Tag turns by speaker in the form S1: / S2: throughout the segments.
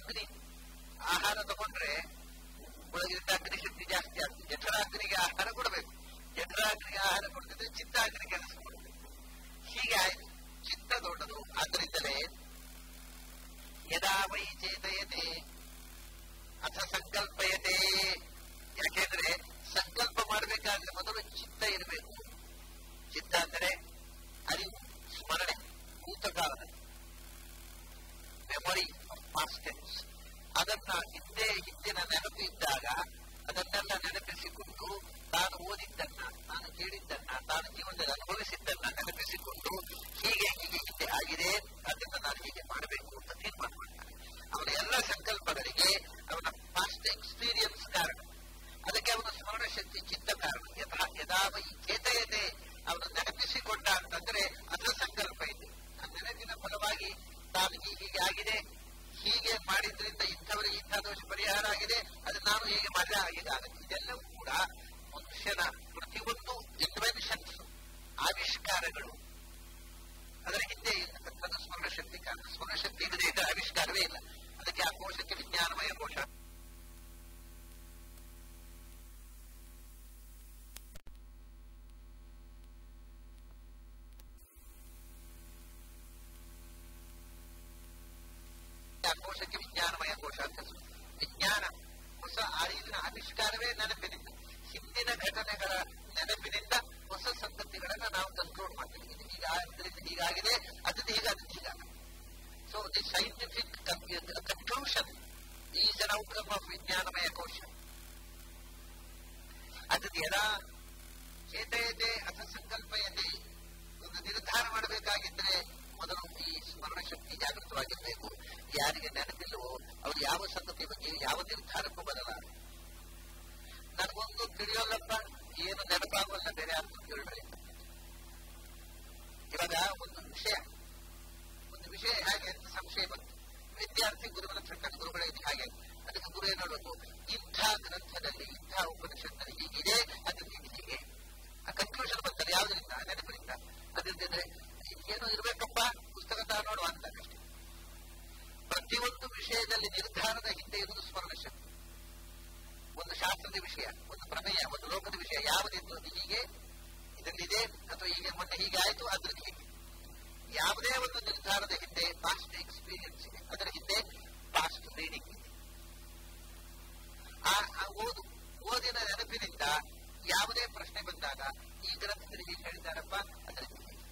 S1: ಅಗ್ನಿ ಆಹಾರ ತಗೊಂಡ್ರೆ ಒಳಗಿದ್ದ ಅಗ್ನಿ ಶಕ್ತಿ ಜಾಸ್ತಿ ಆಗ್ತದೆ ಜಠರಾಗ್ನಿಗೆ ಆಹಾರ ಕೊಡಬೇಕು ಜಠರಾಗ್ನಿಗೆ ಆಹಾರ ಕೊಡ್ತಿದ್ರೆ ಚಿತ್ತಾಗ್ನಿ ಕೆಲಸ ಕೊಡಬೇಕು ಹೀಗೆ ಆಯ್ತು ಚಿತ್ತ ದೊಡ್ಡದು ಆದ್ರಿಂದಲೇ ಯದಾ ವೈ ಚೇತಯತೆ ಅಥ ಸಂಕಲ್ಪಯತೆ ಯಾಕೆಂದ್ರೆ ಸಂಕಲ್ಪ ಮಾಡಬೇಕಾದ್ರೆ ಮೊದಲು ಚಿತ್ತ ಇರಬೇಕು ಚಿತ್ತ ಅಂದರೆ ಅರಿವು ಸ್ಮರಣೆ ಭೂತಕಾಲದ ಮೆಮೊರಿ ಆಫ್ ಪಾಸ್ಟ್ ಟೆನ್ಸ್ ಅದನ್ನ ಹಿಂದೆ ಹಿಂದಿನ ನೆನಪು ಇದ್ದಾಗ ಅದನ್ನೆಲ್ಲ ನೆನಪಿಸಿಕೊಂಡು ತಾನು ಓದಿದ್ದನ್ನ ತಾನು ಕೇಳಿದ್ದನ್ನ ತಾನು ಜೀವನದಲ್ಲಿ ಅನುಭವಿಸಿದ್ದನ್ನ ನೆನಪಿಸಿಕೊಂಡು ಹೀಗೆ ಹೀಗೆ ಹಿಂದೆ ಆಗಿದೆ ಅದನ್ನ ನಾನು ಹೀಗೆ ಮಾಡಬೇಕು ಅಂತ ತೀರ್ಮಾನ ಮಾಡ್ತಾನೆ ಅವನ ಎಲ್ಲ ಸಂಕಲ್ಪಗಳಿಗೆ ಅವನ ಪಾಸ್ಟ್ ಎಕ್ಸ್ಪೀರಿಯನ್ಸ್ ಕಾರಣ ಅದಕ್ಕೆ ಅವನ ಸ್ಮರಣ ಶಕ್ತಿ ಚಿತ್ತ ಕಾರಣ ಯಥಾ ಯದಾವ ಈ ಚೇತಯತೆ ಅವನು ನೆನಪಿಸಿಕೊಂಡ ಅಂತಂದ್ರೆ ಅದರ ಸಂಕಲ್ಪ ಇದೆ ಆ ನೆನಪಿನ ಫಲವಾಗಿ ತಾನು ಹೀಗೆ ಹೀಗೆ ಆಗಿದೆ ಹೀಗೆ ಮಾಡಿದ್ರಿಂದ ಇಂಥವರಿಗೆ ಇಂಥ ದೋಷ ಪರಿಹಾರ ಆಗಿದೆ ಅದು ನಾನು ಹೀಗೆ ಮಾಡಿದ್ರೆ ಹೀಗೆ ಆಗುತ್ತೆ ಇದೆಲ್ಲವೂ ಕೂಡ ಮನುಷ್ಯನ ಪ್ರತಿಯೊಂದು ಇನ್ವೆನ್ಷನ್ಸ್ ಆವಿಷ್ಕಾರಗಳು ಅದರ ಹಿಂದೆ ಇರತಕ್ಕಂಥದ್ದು ಸ್ಮರಣ ಶಕ್ತಿ ಕಾರಣ ಸ್ಮರಣ ಶಕ್ತಿ ಇಲ್ಲದೆ ಇದ್ದರೆ ಆವಿಷ್ಕಾರವೇ ಇಲ್ಲ ಅದಕ್ಕೆ ಆ ಕೋಶಕ್ಕೆ ವಿಜ್ಞಾನಮಯ ಕೋಶ ಆ ಕೋಶಕ್ಕೆ ವಿಜ್ಞಾನಮಯ ಕೋಶ ಅಂತ ಹೆಸರು. ವಿಜ್ಞಾನ ಹೊಸ ಅರಿವಿನ ಆವಿಷ್ಕಾರವೇ ನೆನಪಿನಿಂದ ಹಿಂದಿನ ಘಟನೆಗಳ ನೆನಪಿನಿಂದ ಹೊಸ ಸಂಗತಿಗಳನ್ನ ನಾವು ಕಂಟ್ರೋಲ್ ಮಾಡ್ತೀವಿ ಇದು ಹೀಗ ಇದರಿಂದ ಹೀಗಾಗಿದೆ ಅದರಿಂದ ಹೀಗ ಅದರಿಂದ ಹೀಗಾಗಿದೆ so the scientific conclusion is an outcome of ವಿಜ್ಞಾನಮಯ ಕೋಶ ಅದು ಯದಾ ಚೇತಯತೆ ಅಥ ಸಂಕಲ್ಪಯತೆ ಒಂದು ನಿರ್ಧಾರ ಮಾಡಬೇಕಾಗಿದ್ರೆ ಮೊದಲು ಈ ಸ್ಮರಣ ಶಕ್ತಿ ಜಾಗೃತವಾಗಿರಬೇಕು ಯಾರಿಗೆ ನೆನಪಿಲ್ಲವೋ ಅವರು ಯಾವ ಸಂಗತಿ ಬಗ್ಗೆ ಯಾವ ನಿರ್ಧಾರಕ್ಕೂ ಬರಲಾರ ನನಗೊಂದು ತಿಳಿಯೋಲ್ಲಪ್ಪ ಏನು ನೆನಪಾಗಲ್ಲ ಬೇರೆ ಯಾರು ಕೇಳ್ರಿ ಇವಾಗ ಒಂದು ವಿಷಯ ಒಂದು ವಿಷಯ ಹೇಗೆ ಅಂತ ಸಂಶಯ ಬಂತು ವಿದ್ಯಾರ್ಥಿ ಗುರುವಿನ ಹತ್ರ ಗುರುಗಳೇ ಇದು ಹಾಗೆ ಅದಕ್ಕೆ ಗುರು ಏನು ಹೇಳೋದು ಇಂಥ ಗ್ರಂಥದಲ್ಲಿ ಇಂಥ ಉಪನಿಷತ್ತಲ್ಲಿ ಹೀಗಿದೆ ಅದರಿಂದ ಹೀಗೆ ಆ ಕನ್ಕ್ಲೂಷನ್ ಬಂತಾರೆ ಯಾವುದರಿಂದ ನೆನಪಿನಿಂದ ಅದರಿಂದ ಏನೋ ಇರ್ಬೇಕಪ್ಪ ಪುಸ್ತಕ ತಾ ನೋಡುವ ಅಂತಾಗಷ್ಟೇ ಪ್ರತಿಯೊಂದು ವಿಷಯದಲ್ಲಿ ನಿರ್ಧಾರದ ಹಿಂದೆ ಇರುವುದು ಸ್ಮರಣ ಶಕ್ತಿ ಒಂದು ಶಾಸ್ತ್ರದ ವಿಷಯ ಒಂದು ಪ್ರಮೇಯ ಒಂದು ಲೋಕದ ವಿಷಯ ಯಾವುದಿತ್ತು ಅದು ಹೀಗೆ ಇದರಲ್ಲಿದೆ ಅಥವಾ ಹೀಗೆ ಮೊನ್ನೆ ಹೀಗೆ ಆಯಿತು ಅದ್ರಲ್ಲಿ ಹೀಗೆ ಯಾವುದೇ ಒಂದು ನಿರ್ಧಾರದ ಹಿಂದೆ ಪಾಸ್ಟ್ ಎಕ್ಸ್ಪೀರಿಯನ್ಸ್ ಇದೆ ಅದರ ಹಿಂದೆ ಪಾಸ್ಟ್ ರೀಡಿಂಗ್ ಇದೆ ಆ ಓದು ಓದಿನ ನೆನಪಿನಿಂದ ಯಾವುದೇ ಪ್ರಶ್ನೆ ಬಂದಾಗ ಈ ಗ್ರಂಥದಲ್ಲಿ ಹೀಗೆ ಹೇಳಿದ್ದಾರಪ್ಪ ಅದರಲ್ಲಿ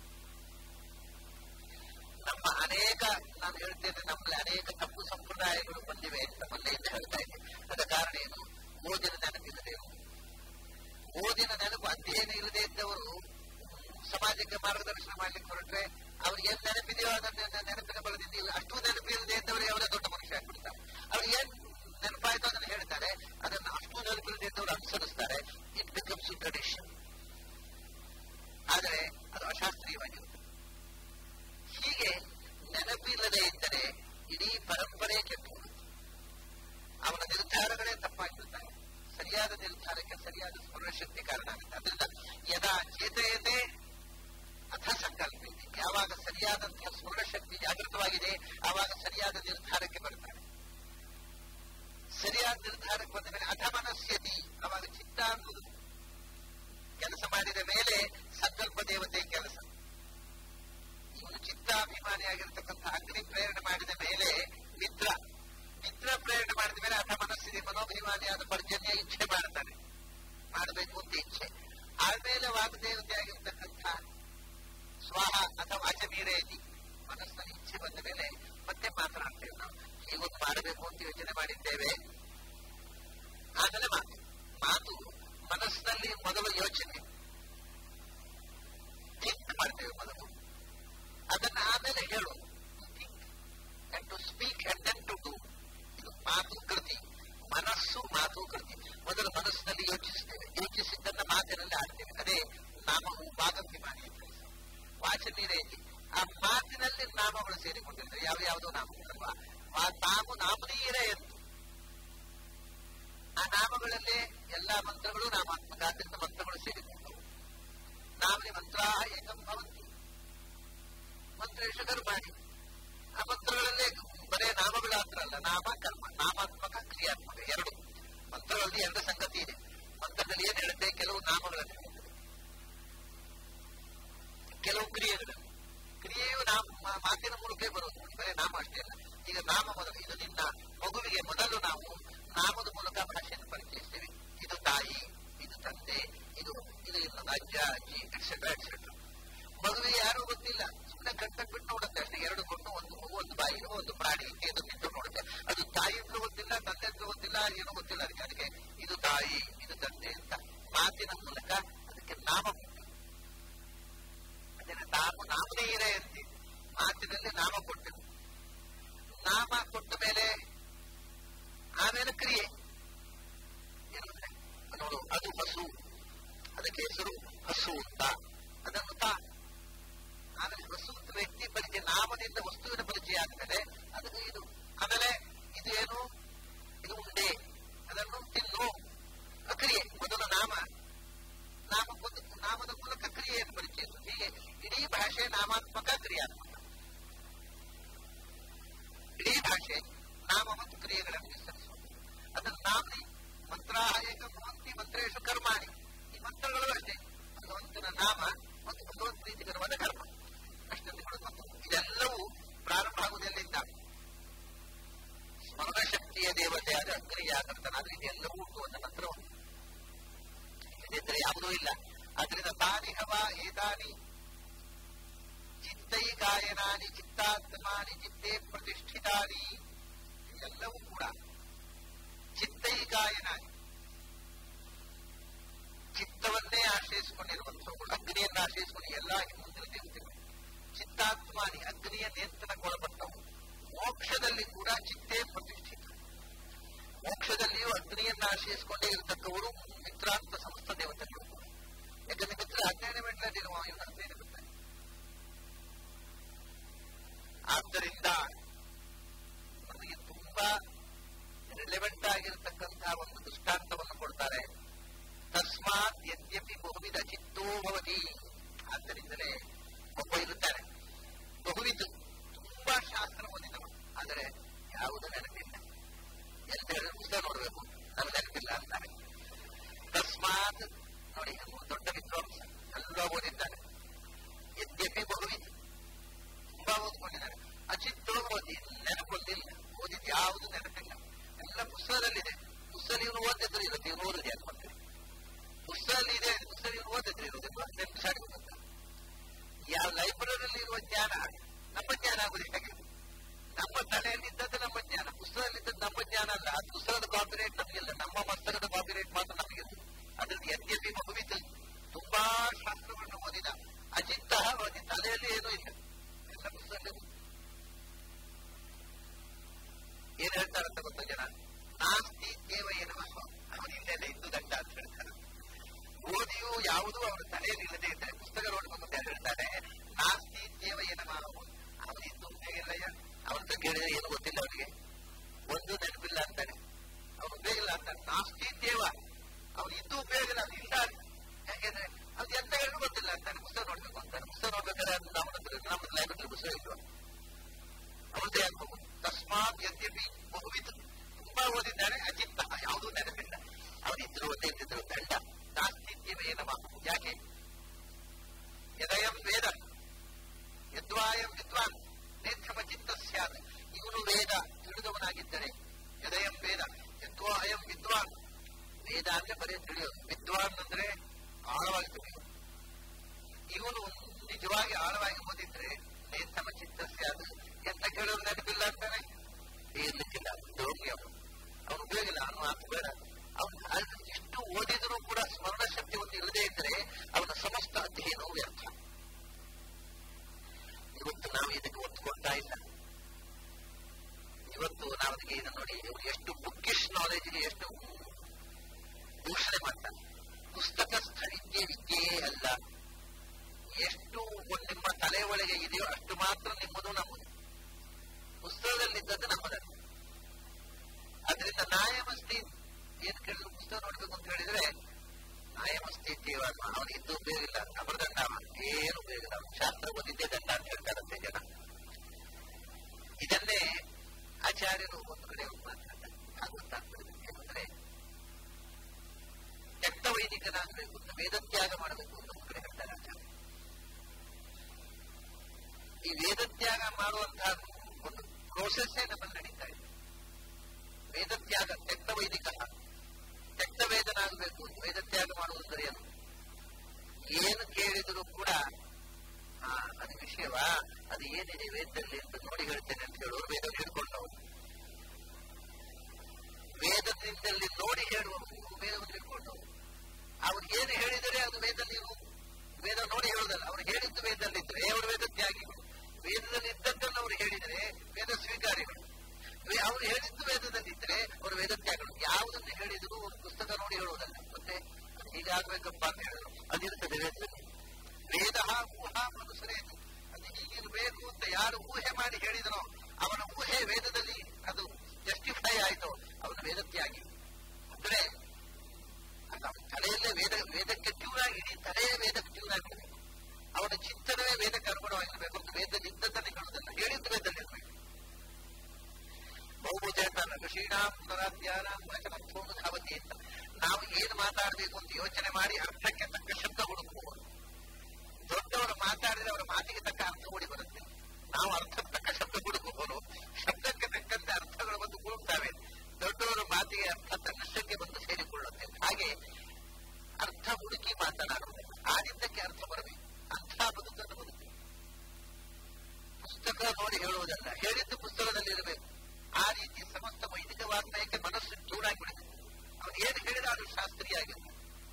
S1: ನಮ್ಮ ಅನೇಕ ನಾನು ಹೇಳ್ತೇನೆ ನಮ್ಮಲ್ಲಿ ಅನೇಕ ತಪ್ಪು ಸಂಪ್ರದಾಯಗಳು ಬಂದಿವೆ ಅಂತ ಮೊನ್ನೆಯಿಂದ ಹೇಳ್ತಾ ಇದ್ದೆ ಅದರ ಕಾರಣ ಏನು ಓದಿನ ನೆನಪಿಲ್ಲದೆ ಓದಿನ ನೆನಪು ಅಧ್ಯಯನ ಇಲ್ಲದೆ ಇದ್ದವರು ಸಮಾಜಕ್ಕೆ ಮಾರ್ಗದರ್ಶನ ಮಾಡ್ಲಿಕ್ಕೆ ಹೊರಟ್ರೆ ಅವ್ರಿಗೆ ಏನ್ ನೆನಪಿದೆಯೋ ಅದನ್ನ ನೆನಪಿನ ಬಲದಿಂದ ಇಲ್ಲ ಅಷ್ಟು ನೆನಪು ಇಲ್ಲದೆ ಇದ್ದವರು ಯಾವುದೇ ದೊಡ್ಡ ಮನುಷ್ಯ ಆಗ್ಬಿಡ್ತಾರೆ ಅವ್ರಿಗೆ ಏನ್ ನೆನಪಾಯ್ತು ಅದನ್ನು ಹೇಳ್ತಾರೆ ಅದನ್ನು ಅಷ್ಟು ನೆನಪಿಲ್ಲದೆ ಇದ್ದವರು ಅನುಸರಿಸ್ತಾರೆ ಇಟ್ ಬಿಕಮ್ಸ್ ಟ್ರೆಡಿಷನ್ ಆದರೆ ಅದು ಅಶಾಸ್ತ್ರೀಯವಾಗಿರುತ್ತೆ ಹೀಗೆ ನೆನಪಿಲ್ಲದೆ ಇದ್ದರೆ ಇಡೀ ಪರಂಪರೆ ಕೆಟ್ಟು ಅವನ ನಿರ್ಧಾರಗಳೇ ತಪ್ಪಾಗಿರುತ್ತವೆ ಸರಿಯಾದ ನಿರ್ಧಾರಕ್ಕೆ ಸರಿಯಾದ ಸ್ಮರಣ ಶಕ್ತಿ ಕಾರಣ ಆಗುತ್ತೆ ಅದರಿಂದ ಯದಾ ಚೇತಯತೆ ಅಥ ಸಂಕಲ್ಪ ಇದೆ ಯಾವಾಗ ಸರಿಯಾದಂತಹ ಸ್ಮರಣ ಶಕ್ತಿ ಜಾಗೃತವಾಗಿದೆ ಆವಾಗ ಸರಿಯಾದ ನಿರ್ಧಾರಕ್ಕೆ ಬರ್ತಾನೆ ಸರಿಯಾದ ನಿರ್ಧಾರಕ್ಕೆ ಬಂದ ಮೇಲೆ ಅಥ ಮನಸ್ಯತಿ ಅವಾಗ ಚಿತ್ತ ಅನ್ನೋದು ಕೆಲಸ ಮಾಡಿದ ಮೇಲೆ ಸಂಕಲ್ಪ ದೇವತೆ ಕೆಲಸ ಇವನು ಚಿತ್ತಾಭಿಮಾನಿಯಾಗಿರ್ತಕ್ಕಂಥ ಅಗ್ನಿ ಪ್ರೇರಣೆ ಮಾಡಿದ ಮೇಲೆ ಮಿತ್ರ ಮಿತ್ರ ಪ್ರೇರಣೆ ಮಾಡಿದ ಮೇಲೆ ಅಥ ಮನಸ್ಸಿಗೆ ಮನೋಭಿಮಾನಿಯಾದ ಪರ್ಜನ್ಯ ಇಚ್ಛೆ ಮಾಡ್ತಾನೆ ಮಾಡಬೇಕು ಅಂತ ಇಚ್ಛೆ ಆಮೇಲೆ ವಾಗ್ದೇವತೆ ಆಗಿರ್ತಕ್ಕಂಥ ಸ್ವಾಹ ಅಥವಾ ಅಚಮೀರೇತಿ ಮನಸ್ಸಿನಲ್ಲಿ ಇಚ್ಛೆ ಬಂದ ಮೇಲೆ ಮತ್ತೆ ಮಾತನಾಡ್ತೇವೆ ನಾವು ಹೀಗೊಂದು ಮಾಡಬೇಕು ಅಂತ ಯೋಚನೆ ಮಾಡಿದ್ದೇವೆ ಆಮೇಲೆ ಮಾತು ಮಾತು ಮನಸ್ಸಿನಲ್ಲಿ ಮೊದಲು ಯೋಚನೆ ಥಿಂಕ್ ಮಾಡ್ತೇವೆ ಮೊದಲು ಅದನ್ನ ಆಮೇಲೆ ಹೇಳು and to speak and then to do ಇದು ಮಾತು ಕೃತಿ ಮನಸ್ಸು ಮಾತು ಕೃತಿ ಮೊದಲು ಮನಸ್ಸಿನಲ್ಲಿ ಯೋಚಿಸ್ತೇವೆ ಯೋಚಿಸಿದ್ದನ್ನ ಮಾತಿನಲ್ಲಿ ಆಡ್ತೇವೆ ಅದೇ ನಾಮವು ಭಾಗಭಿಮಾನಿ ವಾಚನೀಯ ರೀತಿ ಆ ಮಾತಿನಲ್ಲಿ ನಾಮಗಳು ಸೇರಿಕೊಂಡಿರ್ತವೆ ಯಾವ ಯಾವುದೋ ನಾಮಗಳಲ್ವಾ ಆ ನಾಮ ನಾಮನೀಯರ ಎಂದು ಆ ನಾಮಗಳಲ್ಲೇ ಎಲ್ಲಾ ಮಂತ್ರಗಳು ನಾಮಾತ್ಮಕ ಆದ್ರಿಂದ ಮಂತ್ರಗಳು ಸೇರಿಕೊಂಡವು ನಾಮನಿ ಮಂತ್ರ ಏಕಂ ಭವಂತಿ ಮಂತ್ರೇಶ ಕರ್ಮಾಣಿ ಆ ಮಂತ್ರಗಳಲ್ಲೇ ಬರೇ ನಾಮಗಳು ಮಾತ್ರ ಅಲ್ಲ ನಾಮ ಕರ್ಮ ನಾಮಾತ್ಮಕ ಕ್ರಿಯಾತ್ಮಕ ಎರಡು ಮಂತ್ರಗಳಲ್ಲಿ ಎರಡು ಸಂಗತಿ ಇದೆ ಮಂತ್ರದಲ್ಲಿ ಏನ್ ಹೇಳುತ್ತೆ ಕೆಲವು ನಾಮಗಳನ್ನು ಹೇಳುತ್ತೆ ಕೆಲವು ಕ್ರಿಯೆಗಳು ಕ್ರಿಯೆಯು ನಾಮ ಮಾತಿನ ಮೂಲಕ ಬರುವುದು ನೋಡಿ ಬರೀ ನಾಮ ಅಷ್ಟೇ ಅಲ್ಲ ಈಗ ನಾಮ ಮೊದಲು ಇದು ನಿನ್ನ ಮಗುವಿಗೆ ಮೊದಲು ನಾವು ನಾಮದ ಮೂಲಕ ಭಾಷೆಯನ್ನು ಪರಿಚಯಿಸ್ತೇವೆ ಇದು ತಾಯಿ ಇದು ತಂದೆ ಇದು ಇದು ಇನ್ನೊಂದು ಅಜ್ಜ ಅಜ್ಜಿ ಎಕ್ಸೆಟ್ರಾ ಎಕ್ಸೆಟ್ರಾ ಮಗುವಿಗೆ ಯಾರು ಗೊತ್ತಿಲ್ಲ ಸುಮ್ಮನೆ ಕಟ್ಟಕ್ ಬಿಟ್ಟು ನೋಡುತ್ತೆ ಅಷ್ಟೇ ಎರಡು ಕೊಂಡು ಒಂದು ಮಗು ಒಂದು ಬಾಯಿ ಒಂದು ಪ್ರಾಣಿ ಇದು ನಿಂತು ನೋಡುತ್ತೆ ಅದು ತಾಯಿ ಅಂತ ಗೊತ್ತಿಲ್ಲ ತಂದೆ ಅಂತ ಗೊತ್ತಿಲ್ಲ ಏನು ಗೊತ್ತಿಲ್ಲ ಅದಕ್ಕೆ ಅದಕ್ಕೆ ಇದು ತಾಯಿ ಇದು ತಂದೆ ಅಂತ ಮಾತಿನ ಮೂಲಕ ಅದಕ್ಕೆ ನಾಮ ಕೊಟ್ಟು ಅದನ್ನ ನಾಮ ನಾಮನೇ ಇರೇ ಅಂತೆ ಮಾತಿನಲ್ಲಿ ನಾಮ ಕೊಟ್ಟರು ನಾಮ ಕೊಟ್ಟ ಮೇಲೆ ಆಮೇಲೆ ಕ್ರಿಯೆ ಏನು ಅಂದ್ರೆ ನೋಡು ಅದು ಹಸು ಅದಕ್ಕೆ ಹೆಸರು ಹಸು ಅಂತ ಅದನ್ನು ತಾ ಆಮೇಲೆ ಹಸು ಅಂತ ವ್ಯಕ್ತಿ ಪರಿಚಯ ನಾಮದಿಂದ ವಸ್ತುವಿನ ಪರಿಚಯ ಆದ್ಮೇಲೆ ಅದಕ್ಕೆ ಇದು ಆಮೇಲೆ ಇದು ಏನು ಇದು ಉಂಡೆ ಅದನ್ನು ತಿನ್ನು ಕ್ರಿಯೆ ಮೊದಲು ನಾಮ ನಾಮ ನಾಮದ ಮೂಲಕ ಕ್ರಿಯೆಯನ್ನು ಪರಿಚಯಿಸು ಹೀಗೆ ಇಡೀ ಭಾಷೆ ನಾಮಾತ್ಮಕ ಕ್ರಿಯಾತ್ಮಕ ಇಡೀ ಭಾಷೆ ನಾಮ ಮತ್ತು ಕ್ರಿಯೆಗಳನ್ನು ವಿಸ್ತರಿಸುವುದು ಅದನ್ನು ನಾಮಿ ಮಂತ್ರಾಹ ಏಕ ಭವಂತಿ ಮಂತ್ರೇಶು ಕರ್ಮಾಣಿ ಈ ಮಂತ್ರಗಳು ಅಷ್ಟೇ ಭಗವಂತನ ನಾಮ ಮತ್ತು ಭಗವಂತ ಪ್ರೀತಿಕರವಾದ ಕರ್ಮ ಅಷ್ಟೊಂದು ಮತ್ತು ಇದೆಲ್ಲವೂ ಪ್ರಾರಂಭ ಆಗುವುದೆಲ್ಲಿಂದ ಸ್ಮರಣ ಶಕ್ತಿಯ ದೇವತೆಯಾದ ಅಗ್ನಿಯಾಕರ್ತನಾದ್ರೆ ಇದೆಲ್ಲವೂ ಹುಟ್ಟುವಂತ ಮಂತ್ರವನ್ನು ಇದಿದ್ರೆ ಯಾವುದೂ ಇಲ್ಲ ಅದರಿಂದ ತಾನಿ ಹವ ಏತಾನಿ ಚಿತ್ತೈ ಗಾಯನಾನಿ ಚಿತ್ತಾತ್ಮಾನಿ ಚಿತ್ತೇ ಪ್ರತಿಷ್ಠಿತಾನಿ ಎಲ್ಲವೂ ಕೂಡ ಚಿತ್ತೈ ಗಾಯನಾನಿ ಚಿತ್ತವನ್ನೇ ಆಶ್ರಯಿಸಿಕೊಂಡಿರುವಂಥವು ಅಗ್ನಿಯನ್ನು ಆಶ್ರಯಿಸಿಕೊಂಡು ಎಲ್ಲ ಮುಂದಿನ ದೇವತೆಗಳು ಚಿತ್ತಾತ್ಮಾನಿ ಅಗ್ನಿಯ ನಿಯಂತ್ರಣಕ್ಕೊಳಪಟ್ಟವು ಮೋಕ್ಷದಲ್ಲಿ ಕೂಡ ಚಿತ್ತೇ ಪ್ರತಿಷ್ಠಿತ ಮೋಕ್ಷದಲ್ಲಿಯೂ ಅಗ್ನಿಯನ್ನು ಆಶ್ರಯಿಸಿಕೊಂಡೇ ಇರತಕ್ಕವರು ಮಿತ್ರಾಂತ ಸಮಸ್ತ ದೇವತೆಗಳು ಯಾಕಂದ್ರೆ ಮಿತ್ರ ಹದಿನೈದು ಮೆಟ್ಲಲ್ಲಿರುವ ಇವನು ಹದಿನೈದು ಮೆಟ್ಲ ಆದ್ದರಿಂದ ನಮಗೆ ತುಂಬಾ ರಿಲೆವೆಂಟ್ ಆಗಿರತಕ್ಕಂತಹ ಒಂದು ದೃಷ್ಟಾಂತವನ್ನು ಕೊಡ್ತಾರೆ ತಸ್ಮಾತ್ ಯದ್ಯಪಿ ಬಹುವಿಧ ಚಿತ್ತೋ ಭವತಿ ಆದ್ದರಿಂದಲೇ ಒಬ್ಬ ಇರುತ್ತಾನೆ ಬಹುವಿಧ ತುಂಬಾ ಶಾಸ್ತ್ರ ಓದಿದವ ಆದರೆ ಯಾವುದು ನೆನಪಿಲ್ಲ ಎಂತ ಹೇಳಿದ್ರೆ ಪುಸ್ತಕ ನೋಡಬೇಕು ನಮ್ಗೆ ನೆನಪಿಲ್ಲ ಅಂತಾರೆ ತಸ್ಮಾತ್ ನೋಡಿ ದೊಡ್ಡ ವಿದ್ವಾಂಸ ಎಲ್ಲ ಓದಿದ್ದಾರೆ ಯದ್ಯಪಿ ಬಹುವಿಧ ತುಂಬಾ ಓದ್ಕೊಂಡಿದ್ದಾರೆ ಅಚಿತ್ತೋ ಓದಿ ನೆನಪೊಂದಿಲ್ಲ ಓದಿದ್ ಯಾವುದು ನೆನಪಿಲ್ಲ ಎಲ್ಲ ಪುಸ್ತಕದಲ್ಲಿದೆ ಪುಸ್ತಕ ಇವನು ಓದಿದ್ರೆ ಇರುತ್ತೆ ಇವನು ಓದಿದೆ ಅಂತ ಮಾಡ್ತಾರೆ ಪುಸ್ತಕದಲ್ಲಿ ಇದೆ ಪುಸ್ತಕ ಇವನು ಓದಿದ್ರೆ ಇರೋದಿಲ್ಲ ನೆನಪಿಸಾಡಿ ಹೋಗುತ್ತೆ ಯಾವ ಲೈಬ್ರರಿಯಲ್ಲಿ ಇರುವ ಜ್ಞಾನ ನಮ್ಮ ಜ್ಞಾನ ಆಗುದು ಹೇಗೆ ನಮ್ಮ ತಲೆಯಲ್ಲಿದ್ದದ್ದು ನಮ್ಮ ಜ್ಞಾನ ಪುಸ್ತಕದಲ್ಲಿದ್ದದ್ದು ನಮ್ಮ ಜ್ಞಾನ ಅಲ್ಲ ಆ ಪುಸ್ತಕದ ಕಾಪಿರೇಟ್ ನಮಗಿಲ್ಲ ನಮ್ಮ ಮಸ್ತಕದ ಕಾಪಿರೇಟ್ ಮಾತ್ರ ನಮಗಿಲ್ಲ ಅದ್ರಲ್ಲಿ ಯದ್ಯಪಿ ಮಗುವಿತು ತುಂಬಾ ಶಾಸ್ತ್ರವನ್ನು ಓದಿದ ಅಚಿತ್ತ ಓದಿ ತಲೆಯಲ್ಲಿ ಏನೂ ಇಲ್ಲ ಎಲ್ಲ ಪುಸ್ತಕ ಏನ್ ಹೇಳ್ತಾರಂತ ಗೊತ್ತ ಜನ ನಾಸ್ತಿ ದೇವ ಏನವ ಅವನಿಲ್ಲದೆ ಇದ್ದು ದಂಡ ಅಂತ ಹೇಳ್ತಾರೆ ಓದಿಯು ಯಾವುದೂ ಅವರ ತಲೆಯಲ್ಲಿ ಇಲ್ಲದೆ ಇದ್ದರೆ ಪುಸ್ತಕ ನೋಡ್ಬೇಕು ಅಂತ ಹೇಳ್ತಾರೆ ನಾಸ್ತಿ ದೇವ ಏನವ ಅವನಿದ್ದು ಉಪಯೋಗಿಲ್ಲಯ್ಯ ಅವನ ಕೇಳಿದ್ರೆ ಏನು ಗೊತ್ತಿಲ್ಲ ಅವನಿಗೆ ಒಂದು ನೆನಪಿಲ್ಲ ಅಂತಾನೆ ಅವನು ಉಪಯೋಗಿಲ್ಲ ಅಂತಾನೆ ನಾಸ್ತಿ ದೇವ ಅವನು ಇದ್ದು ಉಪಯೋಗ ಇಲ್ಲ ಅವನು ಇಲ್ಲ ಯಾಕೆಂದ್ರೆ ಅದು ಎಂತ ಹೇಳಿ ಗೊತ್ತಿಲ್ಲ ಅಂತಾನೆ ಪುಸ್ತಕ ನೋಡ್ಬೇಕು ಅಂತಾನೆ ಪುಸ್ತಕ ನೋಡ್ಬೇಕಾದ್ರೆ ನಮ್ಮ ಹತ್ರ ನಮ್ಮ ಲೈಬ್ರರಿ ಪುಸ್ತಕ ಇಲ್ವಾ ಅವನದೇ ಆಗ್ಬೇಕು ತಸ್ಮಾತ್ ಯದ್ಯಪಿ ಬಹುವಿತು ತುಂಬಾ ಓದಿದ್ದಾನೆ ಅಚಿತ್ತ ಯಾವುದೂ ನೆನಪಿಲ್ಲ ಅವನಿದ್ರು ಒಂದೇ ಇದ್ದಿದ್ರು ದಂಡ ನಾಸ್ತಿತ್ಯವೇನವ ಯಾಕೆ ಯದಯಂ ವೇದ ಯದ್ವಾಯಂ ವಿದ್ವಾನ್ ನೇತ್ರಮ ಚಿತ್ತ ಸ್ಯಾತ್ ಇವನು ವೇದ ತಿಳಿದವನಾಗಿದ್ದರೆ ಯದಯಂ ವೇದ ಯದ್ವಾ ಅಯಂ ವಿದ್ವಾನ್ ವೇದ ಅಂದ್ರೆ ಬರೀ ತಿಳಿಯೋದು ವಿದ್ವಾನ್ ಅಂದ್ರೆ ಆಳವಾಗಿ ತಿಳಿಯೋದು ಇವನು ನಿಜವಾಗಿ ಆಳವಾಗಿ ಓದಿದ್ರೆ ನೇತ್ರಮ ಚಿತ್ತ ಸ್ಯಾತ್ ಎಂತ ಕೇಳೋದು ನೆನಪಿಲ್ಲ ಅಂತಾನೆ ಇರ್ಲಿಕ್ಕಿಲ್ಲ ದ್ರೋಹಿ ಅವನು ಅವನು ಉಪಯೋಗ ಇಲ್ಲ ಅವನು ಮಾತು ಬೇಡ ಅವನು ಎಷ್ಟು ಓದಿದರೂ ಕೂಡ ಸ್ಮರಣ ಶಕ್ತಿ ಒಂದು ಇಲ್ಲದೆ ಇದ್ರೆ ಅವನ ಸಮಸ್ತ ಅಧ್ಯಯನವು ವ್ಯರ್ಥ ಇವತ್ತು ನಾವು ಇದಕ್ಕೆ ಒತ್ತು ಕೊಡ್ತಾ ಇಲ್ಲ ಇವತ್ತು ನಾವು ಅದಕ್ಕೆ ಇದು ನೋಡಿ ಇವರು ಎಷ್ಟು ಬುಕ್ಕಿಶ್ ನಾಲೆಜ್ಗೆ ಎಷ್ಟು ದೂಷಣೆ ಮಾಡ್ತಾರೆ ಪುಸ್ತಕಸ್ಥ ವಿದ್ಯೆ ವಿದ್ಯೆಯೇ ಅಲ್ಲ ಎಷ್ಟು ನಿಮ್ಮ ತಲೆ ಒಳಗೆ ಇದೆಯೋ ಅಷ್ಟು ಮಾತ್ರ ನಿಮ್ಮದು ನಮ್ಮದು ಪುಸ್ತಕದಲ್ಲಿದ್ದದ್ದು ನಮ್ಮದಲ್ಲ ಅದರಿಂದ ನಾಯಮಸ್ತಿ ಏನ್ ಕೇಳಿದ್ರು ಪುಸ್ತಕ ನೋಡ್ಬೇಕು ಅಂತ ಹೇಳಿದ್ರೆ ನಾಯಮಸ್ತಿ ಇದ್ದೀವಲ್ಲ ಅವನಿದ್ದು ಉಪಯೋಗ ಇಲ್ಲ ಅಮರದಂಡ ಏನು ಉಪಯೋಗ ಇಲ್ಲ ಶಾಸ್ತ್ರ ಓದಿದ್ದೇ ದಂಡ ಅಂತ ಹೇಳ್ತಾರಂತೆ ಜನ ಇದನ್ನೇ ಆಚಾರ್ಯರು ಒಂದು ಕಡೆ ವೇದಜ್ಞನಾಗಬೇಕು ಅಂತ ವೇದತ್ಯಾಗ ಮಾಡಬೇಕು ಅಂತ ಒಂದು ಕಡೆ ಹೇಳ್ತಾರೆ ಆಚಾರ್ಯ ಈ ವೇದತ್ಯಾಗ ಮಾಡುವಂತಹ ಒಂದು ಪ್ರೋಸೆಸ್ಸೇ ನಮ್ಮಲ್ಲಿ ನಡೀತಾ ಇದೆ ವೇದತ್ಯಾಗ ತೆಕ್ತ ವೈದಿಕ ತೆಕ್ತ ವೇದನಾಗಬೇಕು ವೇದತ್ಯಾಗ ಮಾಡುವುದಂದ್ರೆ ಏನು ಏನು ಕೇಳಿದರೂ ಕೂಡ ಆ ಅದು ವಿಷಯವಾ ಅದು ಏನಿದೆ ವೇದದಲ್ಲಿ ಅಂತ ನೋಡಿ ಹೇಳ್ತೇನೆ ಅಂತ ಹೇಳುವರು ವೇದ ಹಿಡ್ಕೊಂಡವರು ವೇದದಿಂದಲ್ಲಿ ನೋಡಿ ಹೇಳುವವರು ವೇದವನ್ನು ಹಿಡ್ಕೊಂಡವರು ಅವ್ರು ಏನು ಹೇಳಿದರೆ ಅದು ವೇದದಲ್ಲಿ ವೇದ ನೋಡಿ ಹೇಳುದಲ್ಲ ಅವ್ರು ಹೇಳಿದ್ದು ವೇದದಲ್ಲಿದ್ದರೆ ಅವರು ವೇದತ್ಯಾಗಿಗಳು ವೇದದಲ್ಲಿ ಇದ್ದದ್ದನ್ನು ಅವರು ಹೇಳಿದರೆ ವೇದ ಸ್ವೀಕಾರಿಗಳು ಅವರು ಹೇಳಿದ್ದು ವೇದದಲ್ಲಿದ್ದರೆ ಅವರು ವೇದತ್ಯಾಗಗಳು ಯಾವುದನ್ನು ಹೇಳಿದರೂ ಒಂದು ಪುಸ್ತಕ ನೋಡಿ ಹೇಳುವುದಲ್ಲ ಮತ್ತೆ ಹೀಗಾಗ್ಬೇಕಪ್ಪ ಅಂತ ಹೇಳಿದ್ರು ಅದಿರ್ತದೆ ವೇದದಲ್ಲಿ ವೇದ ಊಹಾ ಮನುಸರೇನು ಅದು ಹೀಗಿರಬೇಕು ಅಂತ ಯಾರು ಊಹೆ ಮಾಡಿ ಹೇಳಿದನೋ ಅವನ ಊಹೆ ವೇದದಲ್ಲಿ ಅದು ಜಸ್ಟಿಫೈ ಆಯಿತು ಅವನ ವೇದತ್ಯಾಗಿ ಅಂದ್ರೆ ನಮ್ಮ ತಲೆಯಲ್ಲೇ ವೇದ ವೇದಕ್ಕೆ ಟ್ಯೂನ್ ಆಗಿ ಇಡೀ ತಲೆಯೇ ವೇದಕ್ಕೆ ಟ್ಯೂನ್ ಆಗಿರಬೇಕು ಅವನ ಚಿಂತನವೇ ವೇದಕ್ಕೆ ಅನುಗುಣವಾಗಿರಬೇಕು ಅಂತ ವೇದದಲ್ಲಿ ಇದ್ದದ್ದನ್ನು ಹೇಳುವುದಲ್ಲ ಹೇಳಿದ್ದು ವೇದದಲ್ಲಿ ಇರಬೇಕು ಬಹುಭುಜನ ಋಷೀಣಾಂ ಪುನರಾಧ್ಯಾನಾಂ ವಚನತ್ವಂ ಧಾವತಿ ಅಂತ ನಾವು ಏನು ಮಾತಾಡಬೇಕು ಅಂತ ಯೋಚನೆ ಮಾಡಿ ಅರ್ಥಕ್ಕೆ ತಕ್ಕ ಶಬ್ದ ಹುಡುಕುವುದು ದೊಡ್ಡವರು ಮಾತಾಡಿದ್ರೆ ಅವರ ಮಾತಿಗೆ ತಕ್ಕ ಅರ್ಥ ಓಡಿ ಬರುತ್ತೆ ನಾವು ಅರ್ಥಕ್ಕೆ ತಕ್ಕ ಶಬ್ದ ಹುಡುಕುವುದು ಶಬ್ದಕ್ಕೆ ತಕ್ಕಂತೆ ಅರ್ಥಗಳು ಬಂದು ಕೂಡುತ್ತವೆ ದೊಡ್ಡವರ ಮಾತಿಗೆ ಅರ್ಥ ತನ್ನಷ್ಟಕ್ಕೆ ಬಂದು ಸೇರಿಕೊಳ್ಳುತ್ತೆ ಹಾಗೆ ಅರ್ಥ ಹುಡುಕಿ ಮಾತನಾಡುವುದು ಆದಿದ್ದಕ್ಕೆ ಅರ್ಥ ಬರಬೇಕು ಅಂಥ ಬದುಕನ್ನು ಬದುಕು ಪುಸ್ತಕ ನೋಡಿ ಹೇಳುವುದಲ್ಲ ಹೇಳಿದ್ದು ಪುಸ್ತಕದಲ್ಲಿ ಇರಬೇಕು ಆ ರೀತಿ ಸಮಸ್ತ ವೈದಿಕ ವಾಗ್ಮಯಕ್ಕೆ ಮನಸ್ಸು ಚೂಡಾಗಿಬಿಡಬೇಕು ಅವನು ಏನು ಹೇಳಿದ ಅದು ಶಾಸ್ತ್ರೀಯಾಗಿರುತ್ತೆ